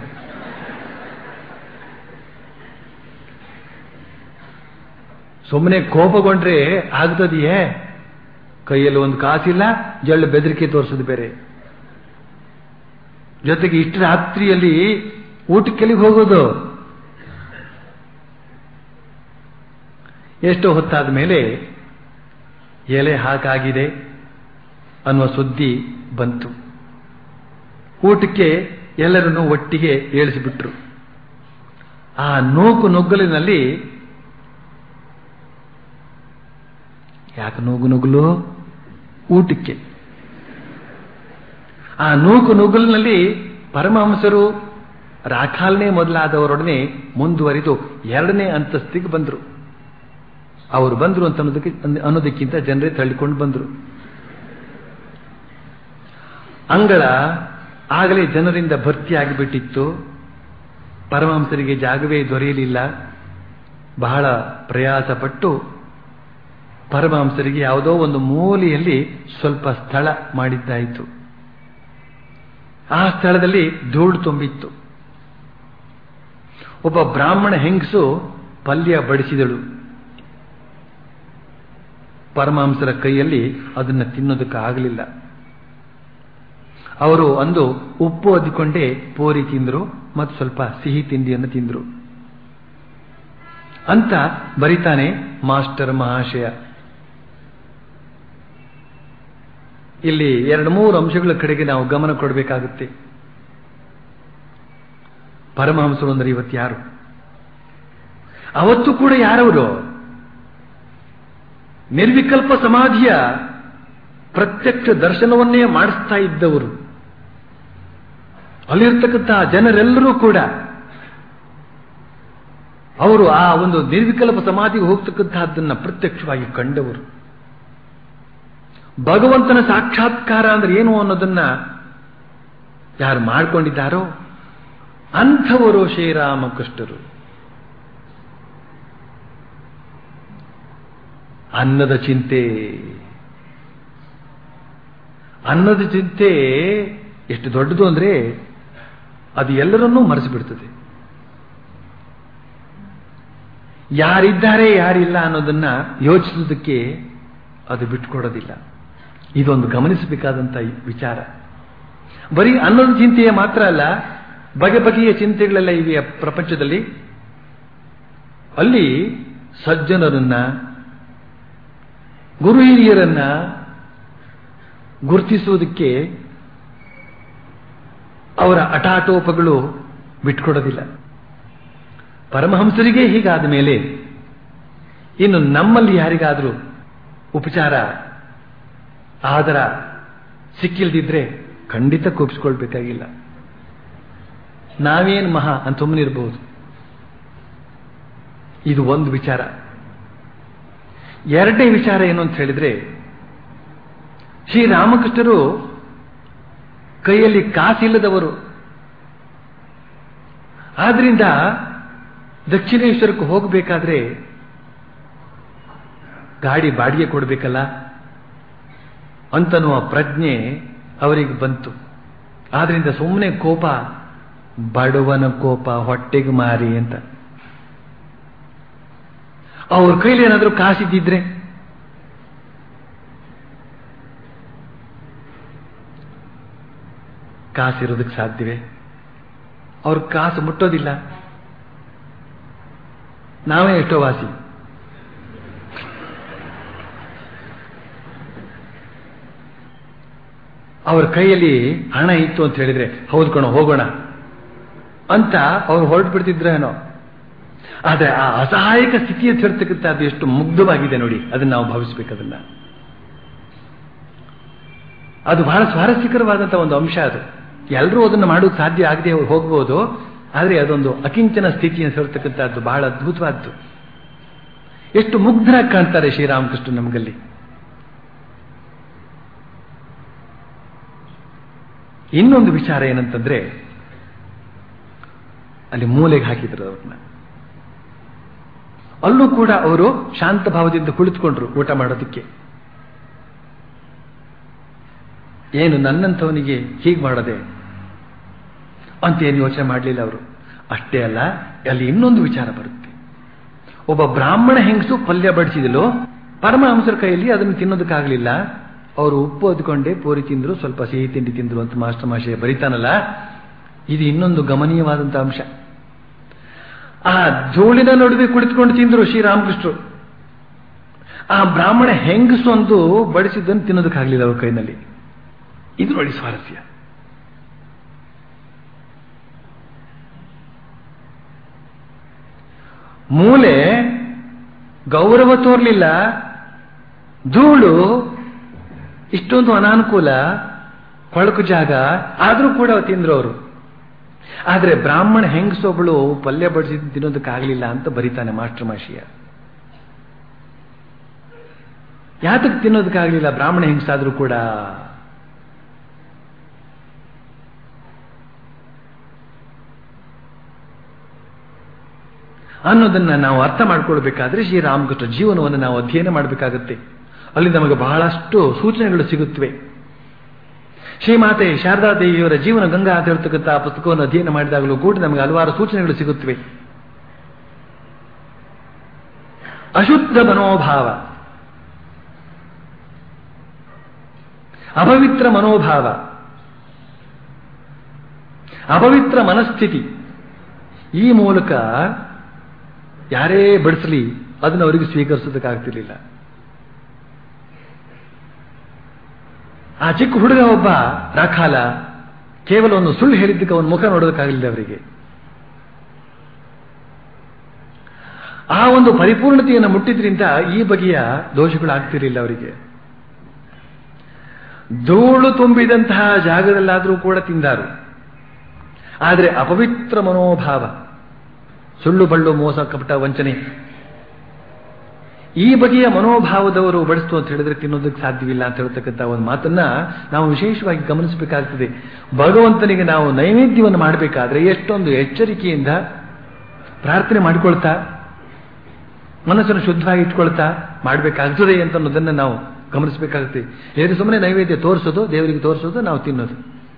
ಸುಮ್ಮನೆ ಕೋಪಗೊಂಡ್ರೆ ಆಗ್ತದೆಯೇ ಕೈಯಲ್ಲಿ ಒಂದು ಕಾಸಿಲ್ಲ ಜಳ್ಳು ಬೆದರಿಕೆ ತೋರಿಸೋದು ಬೇರೆ ಜೊತೆಗೆ ಇಷ್ಟು ರಾತ್ರಿಯಲ್ಲಿ ಊಟಕ್ಕೆಲ್ಲಿಗೆ ಹೋಗೋದು ಎಷ್ಟೋ ಹೊತ್ತಾದ ಮೇಲೆ ಎಲೆ ಹಾಕಾಗಿದೆ ಅನ್ನುವ ಸುದ್ದಿ ಬಂತು ಊಟಕ್ಕೆ ಎಲ್ಲರನ್ನೂ ಒಟ್ಟಿಗೆ ಏಳಿಸಿಬಿಟ್ರು ಆ ನೂಕು ನುಗ್ಗಲಿನಲ್ಲಿ ಯಾಕೆ ನೂಗು ನುಗ್ಗಲು ಊಟಕ್ಕೆ ಆ ನೂಕು ನುಗ್ಗಲಿನಲ್ಲಿ ಪರಮಹಂಸರು ರಾಖಾಲ್ನೇ ಮೊದಲಾದವರೊಡನೆ ಮುಂದುವರಿದು ಎರಡನೇ ಅಂತಸ್ತಿಗೆ ಬಂದರು ಅವರು ಬಂದರು ಅಂತ ಅನ್ನೋದಕ್ಕೆ ಅನ್ನೋದಕ್ಕಿಂತ ಜನರೇ ತಳ್ಳಿಕೊಂಡು ಬಂದರು ಅಂಗಳ ಆಗಲೇ ಜನರಿಂದ ಭರ್ತಿಯಾಗಿಬಿಟ್ಟಿತ್ತು ಪರಮಹಂಸರಿಗೆ ಜಾಗವೇ ದೊರೆಯಲಿಲ್ಲ ಬಹಳ ಪ್ರಯಾಸಪಟ್ಟು ಪರಮಹಂಸರಿಗೆ ಯಾವುದೋ ಒಂದು ಮೂಲೆಯಲ್ಲಿ ಸ್ವಲ್ಪ ಸ್ಥಳ ಮಾಡಿದ್ದಾಯಿತು ಆ ಸ್ಥಳದಲ್ಲಿ ಧೂಳು ತುಂಬಿತ್ತು ಒಬ್ಬ ಬ್ರಾಹ್ಮಣ ಹೆಂಗಸು ಪಲ್ಯ ಬಡಿಸಿದಳು ಪರಮಹಂಸರ ಕೈಯಲ್ಲಿ ಅದನ್ನು ತಿನ್ನೋದಕ್ಕೆ ಆಗಲಿಲ್ಲ ಅವರು ಅಂದು ಉಪ್ಪು ಅದ್ದಿಕೊಂಡೇ ಪೋರಿ ತಿಂದರು ಮತ್ತು ಸ್ವಲ್ಪ ಸಿಹಿ ತಿಂಡಿಯನ್ನು ತಿಂದರು ಅಂತ ಬರಿತಾನೆ ಮಾಸ್ಟರ್ ಮಹಾಶಯ ಇಲ್ಲಿ ಎರಡು ಮೂರು ಅಂಶಗಳ ಕಡೆಗೆ ನಾವು ಗಮನ ಕೊಡಬೇಕಾಗುತ್ತೆ ಪರಮಹಂಸರು ಅಂದರೆ ಇವತ್ತು ಯಾರು ಅವತ್ತು ಕೂಡ ಯಾರವರು ನಿರ್ವಿಕಲ್ಪ ಸಮಾಧಿಯ ಪ್ರತ್ಯಕ್ಷ ದರ್ಶನವನ್ನೇ ಮಾಡಿಸ್ತಾ ಇದ್ದವರು ಅಲ್ಲಿರ್ತಕ್ಕಂತಹ ಜನರೆಲ್ಲರೂ ಕೂಡ ಅವರು ಆ ಒಂದು ನಿರ್ವಿಕಲ್ಪ ಸಮಾಧಿಗೆ ಹೋಗ್ತಕ್ಕಂತಹದ್ದನ್ನ ಪ್ರತ್ಯಕ್ಷವಾಗಿ ಕಂಡವರು ಭಗವಂತನ ಸಾಕ್ಷಾತ್ಕಾರ ಅಂದ್ರೆ ಏನು ಅನ್ನೋದನ್ನ ಯಾರು ಮಾಡ್ಕೊಂಡಿದ್ದಾರೋ ಅಂಥವರು ಶ್ರೀರಾಮಕೃಷ್ಣರು ಅನ್ನದ ಚಿಂತೆ ಅನ್ನದ ಚಿಂತೆ ಎಷ್ಟು ದೊಡ್ಡದು ಅಂದ್ರೆ ಅದು ಎಲ್ಲರನ್ನೂ ಮರೆಸಿಬಿಡ್ತದೆ ಯಾರಿದ್ದಾರೆ ಯಾರಿಲ್ಲ ಅನ್ನೋದನ್ನ ಯೋಚಿಸೋದಕ್ಕೆ ಅದು ಬಿಟ್ಕೊಡೋದಿಲ್ಲ ಇದೊಂದು ಗಮನಿಸಬೇಕಾದಂತ ವಿಚಾರ ಬರೀ ಅನ್ನದ ಚಿಂತೆಯ ಮಾತ್ರ ಅಲ್ಲ ಬಗೆ ಬಗೆಯ ಚಿಂತೆಗಳೆಲ್ಲ ಇವೆ ಪ್ರಪಂಚದಲ್ಲಿ ಅಲ್ಲಿ ಸಜ್ಜನರನ್ನ ಗುರು ಹಿರಿಯರನ್ನ ಗುರುತಿಸುವುದಕ್ಕೆ ಅವರ ಅಟಾಟೋಪಗಳು ಬಿಟ್ಕೊಡೋದಿಲ್ಲ ಪರಮಹಂಸರಿಗೆ ಹೀಗಾದ ಮೇಲೆ ಇನ್ನು ನಮ್ಮಲ್ಲಿ ಯಾರಿಗಾದರೂ ಉಪಚಾರ ಆದರ ಸಿಕ್ಕಿಲ್ದಿದ್ರೆ ಖಂಡಿತ ಕೋಪಿಸ್ಕೊಳ್ಬೇಕಾಗಿಲ್ಲ ನಾವೇನು ಮಹಾ ಅಂತ ಸುಮ್ಮನಿರ್ಬೋದು ಇದು ಒಂದು ವಿಚಾರ ಎರಡನೇ ವಿಚಾರ ಏನು ಅಂತ ಹೇಳಿದ್ರೆ ಶ್ರೀರಾಮಕೃಷ್ಣರು ಕೈಯಲ್ಲಿ ಕಾಸಿಲ್ಲದವರು ಆದ್ರಿಂದ ದಕ್ಷಿಣೇಶ್ವರಕ್ಕೆ ಹೋಗಬೇಕಾದ್ರೆ ಗಾಡಿ ಬಾಡಿಗೆ ಕೊಡಬೇಕಲ್ಲ ಅಂತನ್ನುವ ಪ್ರಜ್ಞೆ ಅವರಿಗೆ ಬಂತು ಆದ್ರಿಂದ ಸುಮ್ಮನೆ ಕೋಪ ಬಡವನ ಕೋಪ ಹೊಟ್ಟೆಗೆ ಮಾರಿ ಅಂತ ಅವ್ರ ಕೈಲಿ ಏನಾದರೂ ಕಾಸಿದ್ದಿದ್ರೆ ಕಾಸಿರೋದಕ್ಕೆ ಸಾಧ್ಯವೇ ಅವ್ರ ಕಾಸು ಮುಟ್ಟೋದಿಲ್ಲ ನಾವೇ ಎಷ್ಟೋ ವಾಸಿ ಅವ್ರ ಕೈಯಲ್ಲಿ ಹಣ ಇತ್ತು ಅಂತ ಹೇಳಿದ್ರೆ ಹೌದು ಕಣೋ ಹೋಗೋಣ ಅಂತ ಅವ್ರು ಹೊರಟು ಬಿಡ್ತಿದ್ರೇನೋ ಆದ್ರೆ ಆ ಅಸಹಾಯಕ ಸ್ಥಿತಿಯ ಸೇರ್ತಕ್ಕಂಥ ಅದು ಎಷ್ಟು ಮುಗ್ಧವಾಗಿದೆ ನೋಡಿ ಅದನ್ನ ನಾವು ಭಾವಿಸ್ಬೇಕು ಅದನ್ನ ಅದು ಬಹಳ ಸ್ವಾರಸ್ಯಕರವಾದಂತಹ ಒಂದು ಅಂಶ ಅದು ಎಲ್ಲರೂ ಅದನ್ನು ಮಾಡೋದು ಸಾಧ್ಯ ಆಗದೆ ಹೋಗ್ಬೋದು ಆದರೆ ಅದೊಂದು ಅಕಿಂಚನ ಸ್ಥಿತಿಯನ್ನು ಸೇರ್ತಕ್ಕಂಥದ್ದು ಬಹಳ ಅದ್ಭುತವಾದ್ದು ಎಷ್ಟು ಮುಗ್ಧರಾಗಿ ಕಾಣ್ತಾರೆ ಶ್ರೀರಾಮಕೃಷ್ಣ ನಮಗಲ್ಲಿ ಇನ್ನೊಂದು ವಿಚಾರ ಏನಂತಂದ್ರೆ ಅಲ್ಲಿ ಮೂಲೆಗೆ ಹಾಕಿದ್ರು ಅವ್ರನ್ನ ಅಲ್ಲೂ ಕೂಡ ಅವರು ಶಾಂತ ಭಾವದಿಂದ ಕುಳಿತುಕೊಂಡ್ರು ಊಟ ಮಾಡೋದಕ್ಕೆ ಏನು ನನ್ನಂಥವನಿಗೆ ಹೀಗೆ ಮಾಡೋದೆ ಅಂತ ಏನು ಯೋಚನೆ ಮಾಡಲಿಲ್ಲ ಅವರು ಅಷ್ಟೇ ಅಲ್ಲ ಅಲ್ಲಿ ಇನ್ನೊಂದು ವಿಚಾರ ಬರುತ್ತೆ ಒಬ್ಬ ಬ್ರಾಹ್ಮಣ ಹೆಂಗಸು ಪಲ್ಯ ಬಡಿಸಿದಲು ಪರಮಹಂಸರ ಕೈಯಲ್ಲಿ ಅದನ್ನು ತಿನ್ನೋದಕ್ಕಾಗಲಿಲ್ಲ ಅವರು ಉಪ್ಪು ಅದ್ಕೊಂಡೆ ಪೂರಿ ತಿಂದ್ರು ಸ್ವಲ್ಪ ಸಿಹಿ ತಿಂಡಿ ತಿಂದ್ರು ಅಂತ ಮಾಸ್ಟರ್ ಮಾಷೆ ಬರೀತಾನಲ್ಲ ಇದು ಇನ್ನೊಂದು ಗಮನೀಯವಾದಂಥ ಅಂಶ ಆ ಧೂಳಿನ ನಡುವೆ ಕುಳಿತುಕೊಂಡು ತಿಂದ್ರು ಶ್ರೀರಾಮಕೃಷ್ಣರು ಆ ಬ್ರಾಹ್ಮಣ ಹೆಂಗಸು ಒಂದು ಬಡಿಸಿದ್ದನ್ನು ತಿನ್ನೋದಕ್ಕಾಗಲಿಲ್ಲ ಅವ್ರ ಕೈನಲ್ಲಿ ಇದು ನೋಡಿ ಸ್ವಾರಸ್ಯ ಮೂಲೆ ಗೌರವ ತೋರ್ಲಿಲ್ಲ ಧೂಳು ಇಷ್ಟೊಂದು ಅನಾನುಕೂಲ ಕೊಳಕು ಜಾಗ ಆದರೂ ಕೂಡ ತಿಂದ್ರು ಅವರು ಆದರೆ ಬ್ರಾಹ್ಮಣ ಹೆಂಗಸೊಬ್ಬಳು ಪಲ್ಯ ಬಡಿಸಿ ತಿನ್ನೋದಕ್ಕಾಗಲಿಲ್ಲ ಅಂತ ಬರೀತಾನೆ ಮಾಸ್ಟರ್ ಮಾಷಿಯ ಯಾತಕ್ಕೆ ತಿನ್ನೋದಕ್ಕಾಗಲಿಲ್ಲ ಬ್ರಾಹ್ಮಣ ಹೆಂಗಸಾದ್ರೂ ಕೂಡ ಅನ್ನೋದನ್ನ ನಾವು ಅರ್ಥ ಮಾಡ್ಕೊಳ್ಬೇಕಾದ್ರೆ ಶ್ರೀರಾಮಕೃಷ್ಣ ಜೀವನವನ್ನು ನಾವು ಅಧ್ಯಯನ ಮಾಡಬೇಕಾಗುತ್ತೆ ಅಲ್ಲಿ ನಮಗೆ ಬಹಳಷ್ಟು ಸೂಚನೆಗಳು ಸಿಗುತ್ತವೆ ಶ್ರೀಮಾತೆ ಶಾರದಾ ದೇವಿಯವರ ಜೀವನ ಗಂಗಾ ಅಂತ ಹೇಳ್ತಕ್ಕಂಥ ಆ ಪುಸ್ತಕವನ್ನು ಅಧ್ಯಯನ ಮಾಡಿದಾಗಲೂ ಕೂಡ ನಮಗೆ ಹಲವಾರು ಸೂಚನೆಗಳು ಸಿಗುತ್ತವೆ ಅಶುದ್ಧ ಮನೋಭಾವ ಅಪವಿತ್ರ ಮನೋಭಾವ ಅಪವಿತ್ರ ಮನಸ್ಥಿತಿ ಈ ಮೂಲಕ ಯಾರೇ ಬಡಿಸಲಿ ಅದನ್ನು ಅವರಿಗೆ ಸ್ವೀಕರಿಸೋದಕ್ಕಾಗ್ತಿರ್ಲಿಲ್ಲ ಆ ಚಿಕ್ಕ ಹುಡುಗ ಒಬ್ಬ ರಾಖಾಲ ಕೇವಲ ಒಂದು ಸುಳ್ಳು ಹೇಳಿದ್ದಕ್ಕೆ ಅವನ ಮುಖ ನೋಡೋದಕ್ಕಾಗಲಿಲ್ಲ ಅವರಿಗೆ ಆ ಒಂದು ಪರಿಪೂರ್ಣತೆಯನ್ನು ಮುಟ್ಟಿದ್ರಿಂದ ಈ ಬಗೆಯ ದೋಷಗಳು ಆಗ್ತಿರಲಿಲ್ಲ ಅವರಿಗೆ ಧೂಳು ತುಂಬಿದಂತಹ ಜಾಗದಲ್ಲಾದರೂ ಕೂಡ ತಿಂದಾರು ಆದರೆ ಅಪವಿತ್ರ ಮನೋಭಾವ ಸುಳ್ಳು ಬಳ್ಳು ಮೋಸ ಕಪಟ ವಂಚನೆ ಈ ಬಗೆಯ ಮನೋಭಾವದವರು ಬಡಿಸ್ತು ಅಂತ ಹೇಳಿದ್ರೆ ತಿನ್ನೋದಕ್ಕೆ ಸಾಧ್ಯವಿಲ್ಲ ಅಂತ ಹೇಳ್ತಕ್ಕಂಥ ಒಂದು ಮಾತನ್ನ ನಾವು ವಿಶೇಷವಾಗಿ ಗಮನಿಸಬೇಕಾಗ್ತದೆ ಭಗವಂತನಿಗೆ ನಾವು ನೈವೇದ್ಯವನ್ನು ಮಾಡಬೇಕಾದ್ರೆ ಎಷ್ಟೊಂದು ಎಚ್ಚರಿಕೆಯಿಂದ ಪ್ರಾರ್ಥನೆ ಮಾಡಿಕೊಳ್ತಾ ಮನಸ್ಸನ್ನು ಶುದ್ಧವಾಗಿ ಇಟ್ಕೊಳ್ತಾ ಮಾಡಬೇಕಾಗ್ತದೆ ಅಂತ ಅನ್ನೋದನ್ನ ನಾವು ಗಮನಿಸಬೇಕಾಗುತ್ತೆ ಏನು ಸುಮ್ಮನೆ ನೈವೇದ್ಯ ತೋರಿಸೋದು ದೇವರಿಗೆ ತೋರಿಸೋದು ನಾವು ತಿನ್ನೋದು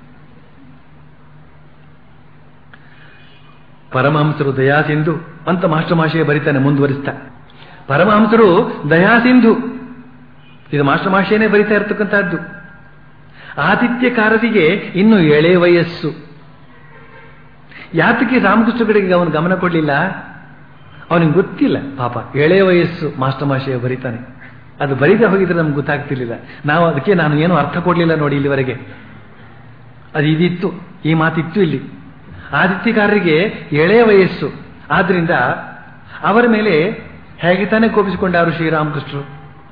ಪರಮಹಂಸರು ದಯಾಸಿಂಧು ಅಂತ ಮಾಸ್ಟರ್ ಮಾಷೆಯ ಬರಿತಾನೆ ಮುಂದುವರಿಸ್ತಾ ಪರಮಹಂಸರು ದಯಾಸಿಂಧು ಇದು ಮಾಸ್ಟರ್ ಮಾಷೆಯೇ ಬರಿತಾ ಇರತಕ್ಕಂಥದ್ದು ಆತಿಥ್ಯಕಾರರಿಗೆ ಇನ್ನು ಎಳೆ ವಯಸ್ಸು ಯಾತಕ್ಕೆ ರಾಮಕೃಷ್ಣ ಕಡೆಗೆ ಅವನು ಗಮನ ಕೊಡಲಿಲ್ಲ ಅವನಿಗೆ ಗೊತ್ತಿಲ್ಲ ಪಾಪ ಎಳೆ ವಯಸ್ಸು ಮಾಸ್ಟರ್ ಮಾಷೆಯ ಬರಿತಾನೆ ಅದು ಬರೀದೇ ಹೋಗಿದ್ರೆ ನಮ್ಗೆ ಗೊತ್ತಾಗ್ತಿರ್ಲಿಲ್ಲ ನಾವು ಅದಕ್ಕೆ ನಾನು ಏನು ಅರ್ಥ ಕೊಡಲಿಲ್ಲ ನೋಡಿ ಇಲ್ಲಿವರೆಗೆ ಅದು ಇದಿತ್ತು ಈ ಮಾತಿತ್ತು ಇಲ್ಲಿ ಆದಿತ್ಯಕಾರರಿಗೆ ಎಳೆ ವಯಸ್ಸು ಆದ್ರಿಂದ ಅವರ ಮೇಲೆ ಹೇಗೆ ತಾನೇ ಕೋಪಿಸಿಕೊಂಡಾರು ಶ್ರೀರಾಮಕೃಷ್ಣರು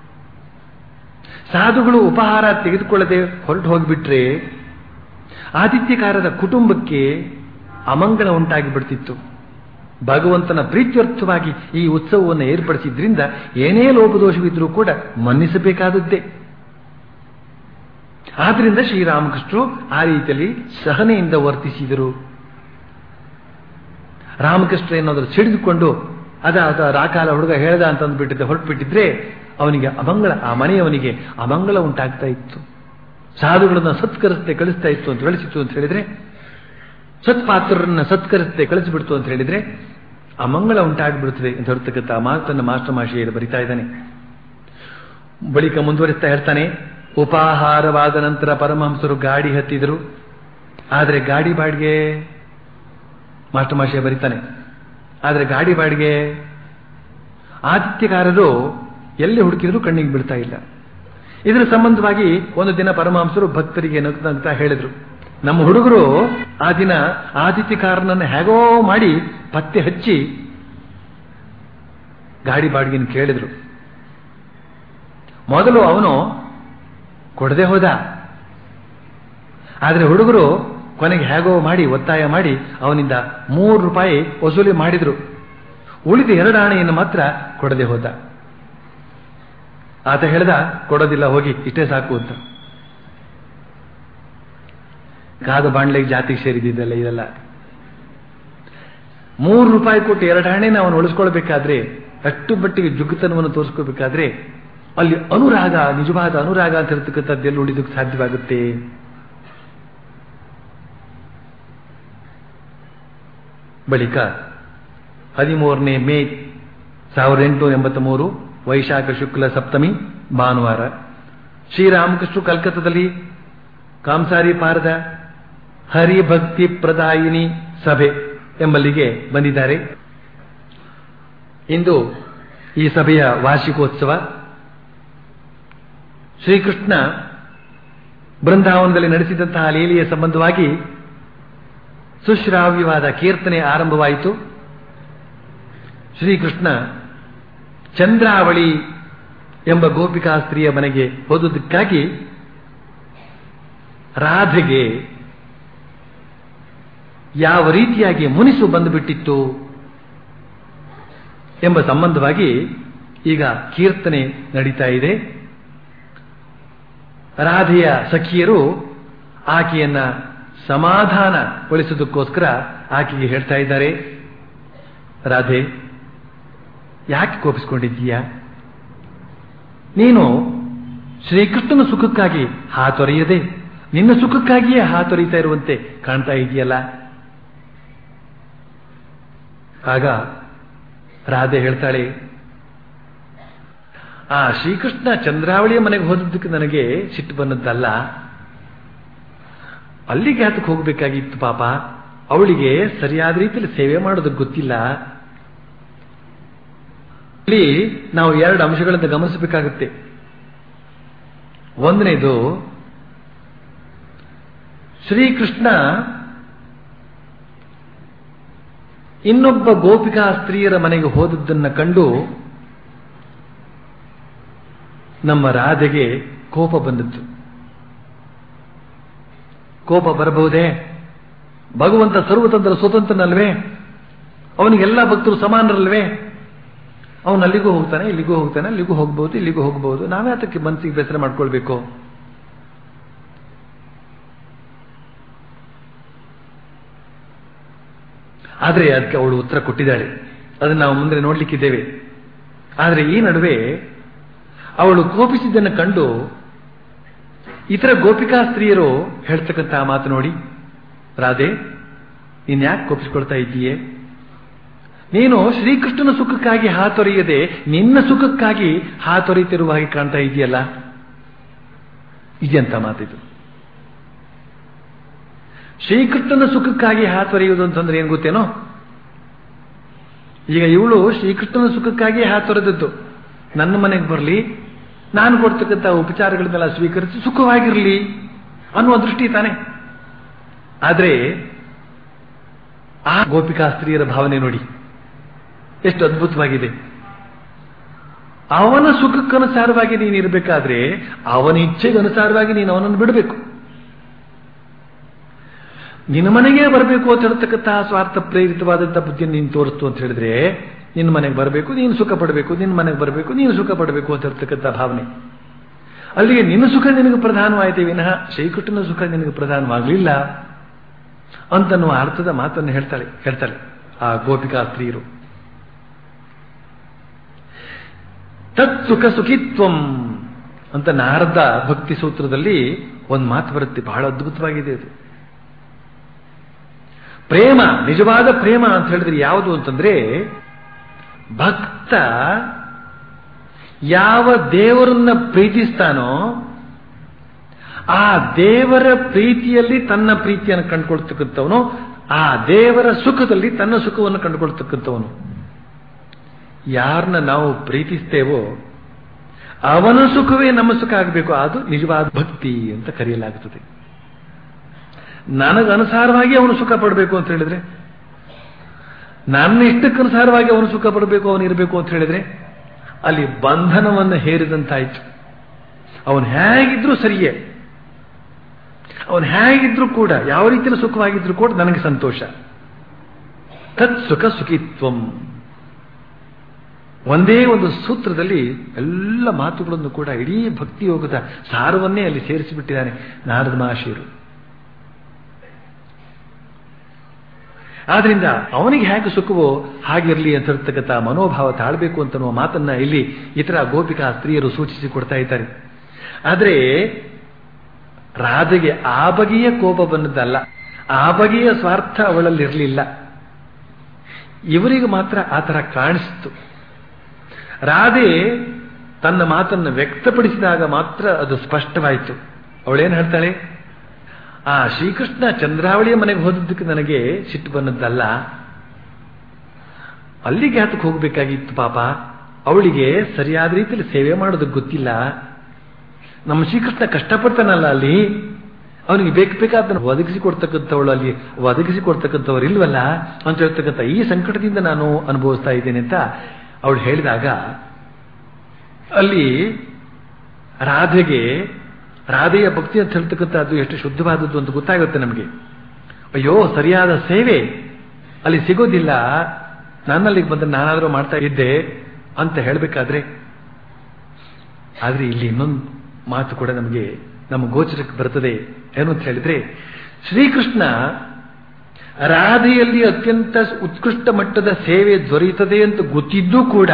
ಸಾಧುಗಳು ಉಪಹಾರ ತೆಗೆದುಕೊಳ್ಳದೆ ಹೊರಟು ಹೋಗಿಬಿಟ್ರೆ ಆದಿತ್ಯಕಾರದ ಕುಟುಂಬಕ್ಕೆ ಅಮಂಗಳ ಉಂಟಾಗಿ ಬಿಡ್ತಿತ್ತು ಭಗವಂತನ ಪ್ರೀತ್ಯರ್ಥವಾಗಿ ಈ ಉತ್ಸವವನ್ನು ಏರ್ಪಡಿಸಿದ್ರಿಂದ ಏನೇ ಲೋಪದೋಷವಿದ್ರೂ ಕೂಡ ಮನ್ನಿಸಬೇಕಾದದ್ದೇ ಆದ್ರಿಂದ ಶ್ರೀರಾಮಕೃಷ್ಣರು ಆ ರೀತಿಯಲ್ಲಿ ಸಹನೆಯಿಂದ ವರ್ತಿಸಿದರು ರಾಮಕೃಷ್ಣ ಏನಾದರೂ ಸಿಡಿದುಕೊಂಡು ಅದ ಅದ ರಾಕಾಲ ಹುಡುಗ ಹೇಳ್ದ ಅಂತ ಅಂದ್ಬಿಟ್ಟಿದ್ದೆ ಹೊರಟುಬಿಟ್ಟಿದ್ರೆ ಅವನಿಗೆ ಅಮಂಗಳ ಆ ಮನೆಯವನಿಗೆ ಅಮಂಗಳ ಉಂಟಾಗ್ತಾ ಇತ್ತು ಸಾಧುಗಳನ್ನ ಸತ್ಕರಿಸದೆ ಕಳಿಸ್ತಾ ಇತ್ತು ಅಂತ ಕಳಿಸಿತ್ತು ಅಂತ ಹೇಳಿದ್ರೆ ಸತ್ಪಾತ್ರರನ್ನ ಸತ್ಕರಿಸದೆ ಕಳಿಸಿಬಿಡ್ತು ಅಂತ ಹೇಳಿದ್ರೆ ಅಮಂಗಳ ಉಂಟಾಗ್ಬಿಡುತ್ತದೆ ಅಂತ ಹೇಳ್ತಕ್ಕಂಥ ಮಾತನ್ನು ಮಾಸ್ಟರ್ ಮಾಷಿಯಲ್ಲಿ ಬರಿತಾ ಇದ್ದಾನೆ ಬಳಿಕ ಮುಂದುವರಿಸ್ತಾ ಹೇಳ್ತಾನೆ ಉಪಾಹಾರವಾದ ನಂತರ ಪರಮಹಂಸರು ಗಾಡಿ ಹತ್ತಿದರು ಆದರೆ ಗಾಡಿ ಬಾಡಿಗೆ ಮಾಸ್ಟರ್ ಮಾಷಿಯ ಬರಿತಾನೆ ಆದರೆ ಗಾಡಿ ಬಾಡಿಗೆ ಆದಿತ್ಯಕಾರರು ಎಲ್ಲಿ ಹುಡುಕಿದ್ರು ಕಣ್ಣಿಗೆ ಬಿಡ್ತಾ ಇಲ್ಲ ಇದರ ಸಂಬಂಧವಾಗಿ ಒಂದು ದಿನ ಪರಮಹಂಸರು ಭಕ್ತರಿಗೆ ನಗ್ತ ಹೇಳಿದ್ರು ನಮ್ಮ ಹುಡುಗರು ಆ ದಿನ ಆದಿತ್ಯಕಾರನನ್ನು ಹೇಗೋ ಮಾಡಿ ಪತ್ತೆ ಹಚ್ಚಿ ಗಾಡಿ ಬಾಡಿಗೆನ ಕೇಳಿದ್ರು ಮೊದಲು ಅವನು ಕೊಡದೆ ಹೋದ ಆದರೆ ಹುಡುಗರು ಕೊನೆಗೆ ಹೇಗೋ ಮಾಡಿ ಒತ್ತಾಯ ಮಾಡಿ ಅವನಿಂದ ಮೂರು ರೂಪಾಯಿ ವಸೂಲಿ ಮಾಡಿದ್ರು ಉಳಿದ ಎರಡು ಆಣೆಯನ್ನು ಮಾತ್ರ ಕೊಡದೆ ಹೋದ ಆತ ಹೇಳ್ದ ಕೊಡೋದಿಲ್ಲ ಹೋಗಿ ಇಷ್ಟೇ ಸಾಕು ಅಂತ ಕಾದ ಬಾಣ್ಲೆಗೆ ಜಾತಿಗೆ ಸೇರಿದಿದ್ದಲ್ಲ ಇದೆಲ್ಲ ಮೂರು ರೂಪಾಯಿ ಕೊಟ್ಟು ಎರಡು ಹಣೆನ ಅವನು ಉಳಿಸ್ಕೊಳ್ಬೇಕಾದ್ರೆ ಅಷ್ಟು ಮಟ್ಟಿಗೆ ಜುಗ್ಗುತನವನ್ನು ತೋರಿಸ್ಕೋಬೇಕಾದ್ರೆ ಅಲ್ಲಿ ಅನುರಾಗ ನಿಜವಾದ ಅನುರಾಗ ಅಂತ ಇರತಕ್ಕಂಥದ್ದೆಲ್ಲ ಉಳಿದಕ್ಕೆ ಸಾಧ್ಯವಾಗುತ್ತೆ ಬಳಿಕ ಹದಿಮೂರನೇ ಮೇ ಸಾವಿರದ ಎಂಟುನೂರ ಎಂಬತ್ತ ಮೂರು ವೈಶಾಖ ಶುಕ್ಲ ಸಪ್ತಮಿ ಭಾನುವಾರ ಶ್ರೀರಾಮಕೃಷ್ಣ ಕಲ್ಕತ್ತಾದಲ್ಲಿ ಕಾಂಸಾರಿ ಪಾರದ ಹರಿಭಕ್ತಿ ಪ್ರದಾಯಿನಿ ಸಭೆ ಎಂಬಲ್ಲಿಗೆ ಬಂದಿದ್ದಾರೆ ಇಂದು ಈ ಸಭೆಯ ವಾರ್ಷಿಕೋತ್ಸವ ಶ್ರೀಕೃಷ್ಣ ಬೃಂದಾವನದಲ್ಲಿ ನಡೆಸಿದಂತಹ ಲೀಲೆಯ ಸಂಬಂಧವಾಗಿ ಸುಶ್ರಾವ್ಯವಾದ ಕೀರ್ತನೆ ಆರಂಭವಾಯಿತು ಶ್ರೀಕೃಷ್ಣ ಚಂದ್ರಾವಳಿ ಎಂಬ ಗೋಪಿಕಾ ಸ್ತ್ರೀಯ ಮನೆಗೆ ಹೋದುದಕ್ಕಾಗಿ ರಾಧೆಗೆ ಯಾವ ರೀತಿಯಾಗಿ ಮುನಿಸು ಬಂದುಬಿಟ್ಟಿತ್ತು ಎಂಬ ಸಂಬಂಧವಾಗಿ ಈಗ ಕೀರ್ತನೆ ನಡೀತಾ ಇದೆ ರಾಧೆಯ ಸಖಿಯರು ಆಕೆಯನ್ನ ಸಮಾಧಾನಗೊಳಿಸೋದಕ್ಕೋಸ್ಕರ ಆಕೆಗೆ ಹೇಳ್ತಾ ಇದ್ದಾರೆ ರಾಧೆ ಯಾಕೆ ಕೋಪಿಸ್ಕೊಂಡಿದ್ದೀಯ ನೀನು ಶ್ರೀಕೃಷ್ಣನ ಸುಖಕ್ಕಾಗಿ ಹಾತೊರೆಯದೆ ನಿನ್ನ ಸುಖಕ್ಕಾಗಿಯೇ ಹಾತೊರೀತಾ ಇರುವಂತೆ ಕಾಣ್ತಾ ಇದೆಯಲ್ಲ ಆಗ ರಾಧೆ ಹೇಳ್ತಾಳೆ ಆ ಶ್ರೀಕೃಷ್ಣ ಚಂದ್ರಾವಳಿಯ ಮನೆಗೆ ಹೋದದ್ದಕ್ಕೆ ನನಗೆ ಸಿಟ್ಟು ಬಂದದ್ದಲ್ಲ ಅಲ್ಲಿಗೆ ಹತ್ತಕ್ಕೆ ಹೋಗಬೇಕಾಗಿತ್ತು ಪಾಪ ಅವಳಿಗೆ ಸರಿಯಾದ ರೀತಿಯಲ್ಲಿ ಸೇವೆ ಮಾಡೋದಕ್ಕೆ ಗೊತ್ತಿಲ್ಲ ಇಲ್ಲಿ ನಾವು ಎರಡು ಅಂಶಗಳನ್ನು ಗಮನಿಸಬೇಕಾಗುತ್ತೆ ಒಂದನೇದು ಶ್ರೀಕೃಷ್ಣ ಇನ್ನೊಬ್ಬ ಗೋಪಿಕಾ ಸ್ತ್ರೀಯರ ಮನೆಗೆ ಹೋದದ್ದನ್ನ ಕಂಡು ನಮ್ಮ ರಾಧೆಗೆ ಕೋಪ ಬಂದಿತ್ತು ಕೋಪ ಬರಬಹುದೇ ಭಗವಂತ ಸರ್ವತಂತ್ರ ಸ್ವತಂತ್ರನಲ್ವೇ ಅವನಿಗೆಲ್ಲ ಭಕ್ತರು ಸಮಾನರಲ್ವೇ ಅವನು ಅಲ್ಲಿಗೂ ಹೋಗ್ತಾನೆ ಇಲ್ಲಿಗೂ ಹೋಗ್ತಾನೆ ಅಲ್ಲಿಗೂ ಹೋಗ್ಬಹುದು ಇಲ್ಲಿಗೂ ಹೋಗಬಹುದು ನಾವೇ ಅದಕ್ಕೆ ಮನಸ್ಸಿಗೆ ಬೇಸರ ಮಾಡ್ಕೊಳ್ಬೇಕು ಆದರೆ ಅದಕ್ಕೆ ಅವಳು ಉತ್ತರ ಕೊಟ್ಟಿದ್ದಾಳೆ ಅದನ್ನು ನಾವು ಮುಂದೆ ನೋಡ್ಲಿಕ್ಕಿದ್ದೇವೆ ಆದರೆ ಈ ನಡುವೆ ಅವಳು ಕೋಪಿಸಿದ್ದನ್ನು ಕಂಡು ಇತರ ಗೋಪಿಕಾ ಸ್ತ್ರೀಯರು ಹೇಳ್ತಕ್ಕಂಥ ಮಾತು ನೋಡಿ ರಾಧೆ ನೀನ್ ಯಾಕೆ ಕೋಪಿಸ್ಕೊಳ್ತಾ ಇದ್ದೀಯೇ ನೀನು ಶ್ರೀಕೃಷ್ಣನ ಸುಖಕ್ಕಾಗಿ ಹಾತೊರೆಯದೆ ನಿನ್ನ ಸುಖಕ್ಕಾಗಿ ಹಾತೊರೆಯುತ್ತಿರುವ ಹಾಗೆ ಕಾಣ್ತಾ ಇದೆಯಲ್ಲ ಇದೆಂತ ಮಾತಿದು ಶ್ರೀಕೃಷ್ಣನ ಸುಖಕ್ಕಾಗಿ ಹಾತೊರೆಯುವುದು ಅಂತಂದ್ರೆ ಏನ್ ಗೊತ್ತೇನೋ ಈಗ ಇವಳು ಶ್ರೀಕೃಷ್ಣನ ಸುಖಕ್ಕಾಗಿ ಹಾತೊರೆದದ್ದು ನನ್ನ ಮನೆಗೆ ಬರಲಿ ನಾನು ಕೊಡ್ತಕ್ಕಂಥ ಉಪಚಾರಗಳನ್ನೆಲ್ಲ ಸ್ವೀಕರಿಸಿ ಸುಖವಾಗಿರಲಿ ಅನ್ನುವ ದೃಷ್ಟಿ ತಾನೆ ಆದ್ರೆ ಆ ಗೋಪಿಕಾ ಸ್ತ್ರೀಯರ ಭಾವನೆ ನೋಡಿ ಎಷ್ಟು ಅದ್ಭುತವಾಗಿದೆ ಅವನ ಸುಖಕ್ಕನುಸಾರವಾಗಿ ನೀನು ಇರಬೇಕಾದ್ರೆ ಅವನ ಇಚ್ಛೆಗನುಸಾರವಾಗಿ ನೀನು ಅವನನ್ನು ಬಿಡಬೇಕು ನಿನ್ನ ಮನೆಗೆ ಬರಬೇಕು ಅಂತ ಹೇಳ್ತಕ್ಕಂತಹ ಸ್ವಾರ್ಥ ಪ್ರೇರಿತವಾದಂತಹ ಬುದ್ಧಿಯನ್ನು ನೀನು ತೋರಿಸ್ತು ಅಂತ ಹೇಳಿದ್ರೆ ನಿನ್ನ ಮನೆಗೆ ಬರಬೇಕು ನೀನು ಸುಖ ಪಡಬೇಕು ನಿನ್ನ ಮನೆಗೆ ಬರಬೇಕು ನೀನು ಸುಖ ಪಡಬೇಕು ಅಂತ ಹೇಳ್ತಕ್ಕಂಥ ಭಾವನೆ ಅಲ್ಲಿಗೆ ನಿನ್ನ ಸುಖ ನಿನಗೆ ಪ್ರಧಾನವಾಯಿತೆ ವಿನಃ ಶ್ರೀಕೃಷ್ಣನ ಸುಖ ನಿನಗೆ ಪ್ರಧಾನವಾಗಲಿಲ್ಲ ಅಂತನ್ನುವ ಅರ್ಥದ ಮಾತನ್ನು ಹೇಳ್ತಾಳೆ ಹೇಳ್ತಾಳೆ ಆ ಗೋಪಿಕಾ ಸ್ತ್ರೀಯರು ತತ್ ಸುಖ ಸುಖಿತ್ವಂ ಅಂತ ನಾರದ ಭಕ್ತಿ ಸೂತ್ರದಲ್ಲಿ ಒಂದು ಮಾತು ಬರುತ್ತೆ ಬಹಳ ಅದ್ಭುತವಾಗಿದೆ ಅದು ಪ್ರೇಮ ನಿಜವಾದ ಪ್ರೇಮ ಅಂತ ಹೇಳಿದ್ರೆ ಯಾವುದು ಅಂತಂದ್ರೆ ಭಕ್ತ ಯಾವ ದೇವರನ್ನ ಪ್ರೀತಿಸ್ತಾನೋ ಆ ದೇವರ ಪ್ರೀತಿಯಲ್ಲಿ ತನ್ನ ಪ್ರೀತಿಯನ್ನು ಕಂಡುಕೊಳ್ತಕ್ಕಂಥವನು ಆ ದೇವರ ಸುಖದಲ್ಲಿ ತನ್ನ ಸುಖವನ್ನು ಕಂಡುಕೊಳ್ತಕ್ಕಂಥವನು ಯಾರನ್ನ ನಾವು ಪ್ರೀತಿಸ್ತೇವೋ ಅವನ ಸುಖವೇ ನಮ್ಮ ಸುಖ ಆಗಬೇಕು ಅದು ನಿಜವಾದ ಭಕ್ತಿ ಅಂತ ಕರೆಯಲಾಗುತ್ತದೆ ನನಗನುಸಾರವಾಗಿ ಅವನು ಸುಖ ಪಡಬೇಕು ಅಂತ ಹೇಳಿದ್ರೆ ನನ್ನ ಇಷ್ಟಕ್ಕನುಸಾರವಾಗಿ ಅವನು ಸುಖ ಪಡಬೇಕು ಅವನು ಇರಬೇಕು ಅಂತ ಹೇಳಿದ್ರೆ ಅಲ್ಲಿ ಬಂಧನವನ್ನು ಹೇರಿದಂತಾಯ್ತು ಅವನು ಹೇಗಿದ್ರೂ ಸರಿಯೇ ಅವನು ಹೇಗಿದ್ರೂ ಕೂಡ ಯಾವ ರೀತಿಯಲ್ಲಿ ಸುಖವಾಗಿದ್ರೂ ಕೂಡ ನನಗೆ ಸಂತೋಷ ತತ್ ಸುಖ ಸುಖಿತ್ವಂ ಒಂದೇ ಒಂದು ಸೂತ್ರದಲ್ಲಿ ಎಲ್ಲ ಮಾತುಗಳನ್ನು ಕೂಡ ಇಡೀ ಭಕ್ತಿ ಯೋಗದ ಸಾರವನ್ನೇ ಅಲ್ಲಿ ಸೇರಿಸಿಬಿಟ್ಟಿದ್ದಾನೆ ನಾರದ ಮಹಾಶಿವರು ಆದ್ರಿಂದ ಅವನಿಗೆ ಹೇಗೆ ಸುಖವೋ ಹಾಗಿರಲಿ ಅಂತ ಹೇಳ್ತಕ್ಕಂಥ ಮನೋಭಾವ ತಾಳ್ಬೇಕು ಅಂತನ್ನುವ ಮಾತನ್ನ ಇಲ್ಲಿ ಇತರ ಗೋಪಿಕಾ ಸ್ತ್ರೀಯರು ಸೂಚಿಸಿ ಕೊಡ್ತಾ ಇದ್ದಾರೆ ಆದರೆ ರಾಧೆಗೆ ಆ ಬಗೆಯ ಕೋಪ ಬಂದದ್ದಲ್ಲ ಆ ಬಗೆಯ ಸ್ವಾರ್ಥ ಅವಳಲ್ಲಿ ಇರಲಿಲ್ಲ ಇವರಿಗೆ ಮಾತ್ರ ಆ ಥರ ಕಾಣಿಸ್ತು ರಾಧೆ ತನ್ನ ಮಾತನ್ನು ವ್ಯಕ್ತಪಡಿಸಿದಾಗ ಮಾತ್ರ ಅದು ಸ್ಪಷ್ಟವಾಯಿತು ಅವಳೇನು ಹೇಳ್ತಾಳೆ ಆ ಶ್ರೀಕೃಷ್ಣ ಚಂದ್ರಾವಳಿಯ ಮನೆಗೆ ಹೋದದ್ದಕ್ಕೆ ನನಗೆ ಸಿಟ್ಟು ಬಂದದ್ದಲ್ಲ ಅಲ್ಲಿಗೆ ಹತ್ತಕ್ಕೆ ಹೋಗಬೇಕಾಗಿತ್ತು ಪಾಪ ಅವಳಿಗೆ ಸರಿಯಾದ ರೀತಿಯಲ್ಲಿ ಸೇವೆ ಮಾಡೋದಕ್ಕೆ ಗೊತ್ತಿಲ್ಲ ನಮ್ಮ ಶ್ರೀಕೃಷ್ಣ ಕಷ್ಟಪಡ್ತಾನಲ್ಲ ಅಲ್ಲಿ ಅವನಿಗೆ ಬೇಕು ಬೇಕಾದನ್ನು ಒದಗಿಸಿ ಕೊಡ್ತಕ್ಕಂಥವಳು ಅಲ್ಲಿ ಒದಗಿಸಿ ಕೊಡ್ತಕ್ಕಂಥವ್ರು ಇಲ್ವಲ್ಲ ಅಂತ ಹೇಳ್ತಕ್ಕಂಥ ಈ ಸಂಕಟದಿಂದ ನಾನು ಅನುಭವಿಸ್ತಾ ಇದ್ದೇನೆ ಅಂತ ಅವಳು ಹೇಳಿದಾಗ ಅಲ್ಲಿ ರಾಧೆಗೆ ರಾಧೆಯ ಭಕ್ತಿ ಅಂತ ಹೇಳ್ತಕ್ಕಂಥದ್ದು ಎಷ್ಟು ಶುದ್ಧವಾದದ್ದು ಅಂತ ಗೊತ್ತಾಗುತ್ತೆ ನಮಗೆ ಅಯ್ಯೋ ಸರಿಯಾದ ಸೇವೆ ಅಲ್ಲಿ ಸಿಗೋದಿಲ್ಲ ನನ್ನಲ್ಲಿಗೆ ಬಂದ್ರೆ ನಾನಾದರೂ ಮಾಡ್ತಾ ಇದ್ದೆ ಅಂತ ಹೇಳಬೇಕಾದ್ರೆ ಆದ್ರೆ ಇಲ್ಲಿ ಇನ್ನೊಂದು ಮಾತು ಕೂಡ ನಮಗೆ ನಮ್ಮ ಗೋಚರಕ್ಕೆ ಬರ್ತದೆ ಏನು ಅಂತ ಹೇಳಿದ್ರೆ ಶ್ರೀಕೃಷ್ಣ ರಾಧೆಯಲ್ಲಿ ಅತ್ಯಂತ ಉತ್ಕೃಷ್ಟ ಮಟ್ಟದ ಸೇವೆ ದೊರೆಯುತ್ತದೆ ಅಂತ ಗೊತ್ತಿದ್ದೂ ಕೂಡ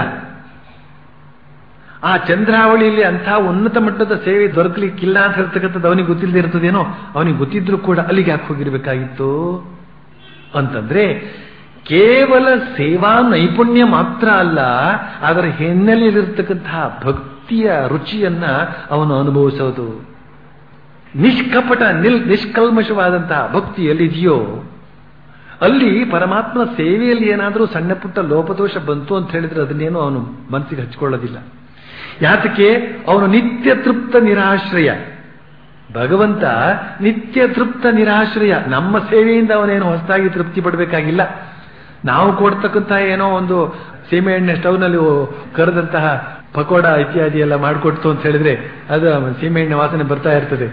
ಆ ಚಂದ್ರಾವಳಿಯಲ್ಲಿ ಅಂಥ ಉನ್ನತ ಮಟ್ಟದ ಸೇವೆ ದೊರಕಲಿಕ್ಕಿಲ್ಲ ಅಂತ ಹೇಳ್ತಕ್ಕಂಥದ್ದು ಅವನಿಗೆ ಗೊತ್ತಿಲ್ಲದೆ ಇರ್ತದೇನೋ ಅವನಿಗೆ ಗೊತ್ತಿದ್ರೂ ಕೂಡ ಅಲ್ಲಿಗೆ ಯಾಕೆ ಹೋಗಿರ್ಬೇಕಾಗಿತ್ತು ಅಂತಂದ್ರೆ ಕೇವಲ ಸೇವಾ ನೈಪುಣ್ಯ ಮಾತ್ರ ಅಲ್ಲ ಅದರ ಹಿನ್ನೆಲೆಯಲ್ಲಿರ್ತಕ್ಕಂತಹ ಭಕ್ತಿಯ ರುಚಿಯನ್ನ ಅವನು ಅನುಭವಿಸೋದು ನಿಷ್ಕಪಟ ನಿಲ್ ನಿಷ್ಕಲ್ಮಶವಾದಂತಹ ಭಕ್ತಿ ಎಲ್ಲಿದೆಯೋ ಅಲ್ಲಿ ಪರಮಾತ್ಮ ಸೇವೆಯಲ್ಲಿ ಏನಾದರೂ ಸಣ್ಣ ಪುಟ್ಟ ಲೋಪದೋಷ ಬಂತು ಅಂತ ಹೇಳಿದ್ರೆ ಅದನ್ನೇನು ಅವನು ಮನಸ್ಸಿಗೆ ಹಚ್ಕೊಳ್ಳೋದಿಲ್ಲ ಯಾತಕ್ಕೆ ಅವನು ನಿತ್ಯ ತೃಪ್ತ ನಿರಾಶ್ರಯ ಭಗವಂತ ನಿತ್ಯ ತೃಪ್ತ ನಿರಾಶ್ರಯ ನಮ್ಮ ಸೇವೆಯಿಂದ ಅವನೇನು ಹೊಸದಾಗಿ ತೃಪ್ತಿ ಪಡಬೇಕಾಗಿಲ್ಲ ನಾವು ಕೊಡ್ತಕ್ಕಂಥ ಏನೋ ಒಂದು ಸೀಮೆಎಣ್ಣೆ ಸ್ಟವ್ನಲ್ಲಿ ಕರೆದಂತಹ ಪಕೋಡ ಇತ್ಯಾದಿ ಎಲ್ಲ ಮಾಡಿಕೊಡ್ತು ಅಂತ ಹೇಳಿದ್ರೆ ಅದು ಸೀಮೆಎಣ್ಣೆ ವಾಸನೆ ಬರ್ತಾ ಇರ್ತದೆ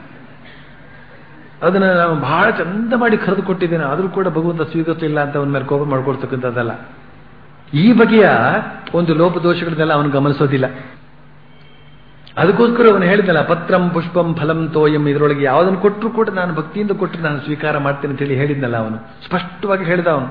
ಅದನ್ನ ನಾವು ಬಹಳ ಚಂದ ಮಾಡಿ ಕರೆದು ಕೊಟ್ಟಿದ್ದೇನೆ ಆದರೂ ಕೂಡ ಭಗವಂತ ಸ್ವೀಕರಿಸಲಿಲ್ಲ ಅಂತ ಅವನ ಮೇಲೆ ಕೋಪ ಮಾಡ್ಕೊಡ್ತಕ್ಕಂಥದ್ದಲ್ಲ ಈ ಬಗೆಯ ಒಂದು ಲೋಪದೋಷಗಳನ್ನೆಲ್ಲ ಅವನು ಗಮನಿಸೋದಿಲ್ಲ ಅದಕ್ಕೋಸ್ಕರ ಅವನು ಹೇಳಿದಲ್ಲ ಪತ್ರಂ ಪುಷ್ಪಂ ಫಲಂ ತೋಯಂ ಇದರೊಳಗೆ ಯಾವುದನ್ನು ಕೊಟ್ಟರು ಕೂಡ ನಾನು ಭಕ್ತಿಯಿಂದ ಕೊಟ್ಟರೆ ನಾನು ಸ್ವೀಕಾರ ಮಾಡ್ತೇನೆ ಅಂತ ಹೇಳಿ ಹೇಳಿದ್ನಲ್ಲ ಅವನು ಸ್ಪಷ್ಟವಾಗಿ ಹೇಳಿದ ಅವನು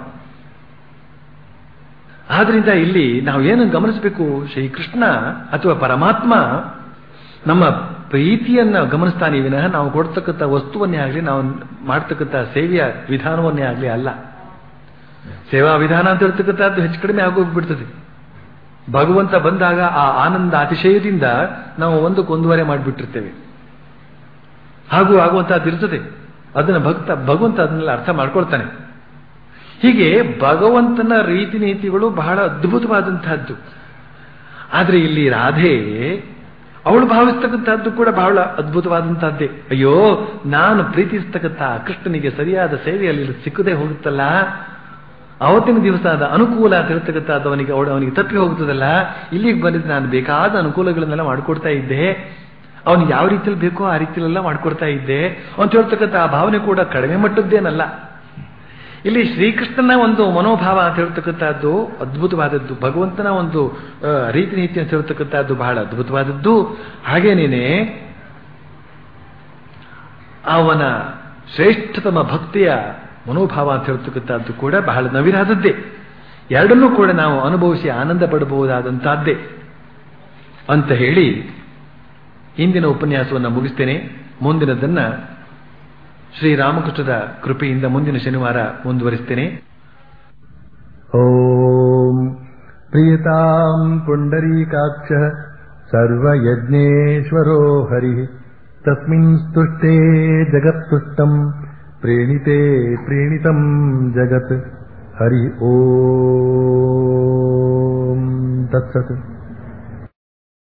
ಆದ್ರಿಂದ ಇಲ್ಲಿ ನಾವು ಏನು ಗಮನಿಸಬೇಕು ಶ್ರೀಕೃಷ್ಣ ಅಥವಾ ಪರಮಾತ್ಮ ನಮ್ಮ ಪ್ರೀತಿಯನ್ನ ಗಮನಿಸ್ತಾನೆ ವಿನಃ ನಾವು ಕೊಡ್ತಕ್ಕಂಥ ವಸ್ತುವನ್ನೇ ಆಗಲಿ ನಾವು ಮಾಡ್ತಕ್ಕಂಥ ಸೇವೆಯ ವಿಧಾನವನ್ನೇ ಆಗಲಿ ಅಲ್ಲ ಸೇವಾ ವಿಧಾನ ಅಂತ ಹೇಳ್ತಕ್ಕಂಥದ್ದು ಹೆಚ್ಚು ಕಡಿಮೆ ಆಗೋಗ್ಬಿಡ್ತದೆ ಭಗವಂತ ಬಂದಾಗ ಆ ಆನಂದ ಅತಿಶಯದಿಂದ ನಾವು ಒಂದಕ್ಕೆ ಒಂದೂವರೆ ಮಾಡಿಬಿಟ್ಟಿರ್ತೇವೆ ಹಾಗೂ ಆಗುವಂತಹದ್ದು ಇರ್ತದೆ ಅದನ್ನ ಭಕ್ತ ಭಗವಂತ ಅದನ್ನೆಲ್ಲ ಅರ್ಥ ಮಾಡ್ಕೊಳ್ತಾನೆ ಹೀಗೆ ಭಗವಂತನ ರೀತಿ ನೀತಿಗಳು ಬಹಳ ಅದ್ಭುತವಾದಂತಹದ್ದು ಆದ್ರೆ ಇಲ್ಲಿ ರಾಧೆ ಅವಳು ಭಾವಿಸ್ತಕ್ಕಂಥದ್ದು ಕೂಡ ಬಹಳ ಅದ್ಭುತವಾದಂತಹದ್ದೇ ಅಯ್ಯೋ ನಾನು ಪ್ರೀತಿಸ್ತಕ್ಕಂಥ ಕೃಷ್ಣನಿಗೆ ಸರಿಯಾದ ಸೇವೆಯಲ್ಲಿ ಸಿಕ್ಕದೆ ಹೋಗುತ್ತಲ್ಲ ಅವತ್ತಿನ ದಿವಸ ಅದ ಅನುಕೂಲ ಅಂತ ಹೇಳ್ತಕ್ಕಂಥದ್ದು ಅವನಿಗೆ ಅವಳು ಅವನಿಗೆ ತಪ್ಪಿ ಹೋಗುತ್ತದಲ್ಲ ಇಲ್ಲಿಗೆ ಬಂದಿದ್ದು ನಾನು ಬೇಕಾದ ಅನುಕೂಲಗಳನ್ನೆಲ್ಲ ಮಾಡಿಕೊಡ್ತಾ ಇದ್ದೆ ಅವನಿಗೆ ಯಾವ ರೀತಿಯಲ್ಲಿ ಬೇಕೋ ಆ ರೀತಿಯಲ್ಲೆಲ್ಲ ಮಾಡಿಕೊಡ್ತಾ ಇದ್ದೆ ಅಂತ ಹೇಳ್ತಕ್ಕಂಥ ಆ ಭಾವನೆ ಕೂಡ ಕಡಿಮೆ ಮಟ್ಟದ್ದೇನಲ್ಲ ಇಲ್ಲಿ ಶ್ರೀಕೃಷ್ಣನ ಒಂದು ಮನೋಭಾವ ಅಂತ ಹೇಳ್ತಕ್ಕಂಥದ್ದು ಅದ್ಭುತವಾದದ್ದು ಭಗವಂತನ ಒಂದು ರೀತಿ ನೀತಿ ಅಂತ ಹೇಳ್ತಕ್ಕಂಥದ್ದು ಬಹಳ ಅದ್ಭುತವಾದದ್ದು ಹಾಗೇನೇನೆ ಅವನ ಶ್ರೇಷ್ಠತಮ ಭಕ್ತಿಯ ಮನೋಭಾವ ಅಂತ ಹೇಳ್ತಕ್ಕಂಥದ್ದು ಕೂಡ ಬಹಳ ನವಿರಾದದ್ದೇ ಎರಡನ್ನೂ ಕೂಡ ನಾವು ಅನುಭವಿಸಿ ಆನಂದ ಪಡಬಹುದಾದಂತಹದ್ದೇ ಅಂತ ಹೇಳಿ ಇಂದಿನ ಉಪನ್ಯಾಸವನ್ನು ಮುಗಿಸ್ತೇನೆ ಮುಂದಿನದನ್ನ ಶ್ರೀರಾಮಕೃಷ್ಣದ ಕೃಪೆಯಿಂದ ಮುಂದಿನ ಶನಿವಾರ ಮುಂದುವರಿಸ್ತೇನೆ ಓಂ ಪ್ರಿಯತಾಂ ಪುಂಡರೀಕಾಕ್ಷ ಸರ್ವಯಜ್ಞೇಶ್ವರೋ ಹರಿ ತಸ್ಮಿನ್ ಸ್ತುಷ್ಟೇ ಜಗತ್ತುಷ್ಟಂ ಪ್ರೇಣಿತೆ ಪ್ರೇಣಿತಂ ಜಗತ್ ಹರಿ ಓಂ ತತ್ಸತ್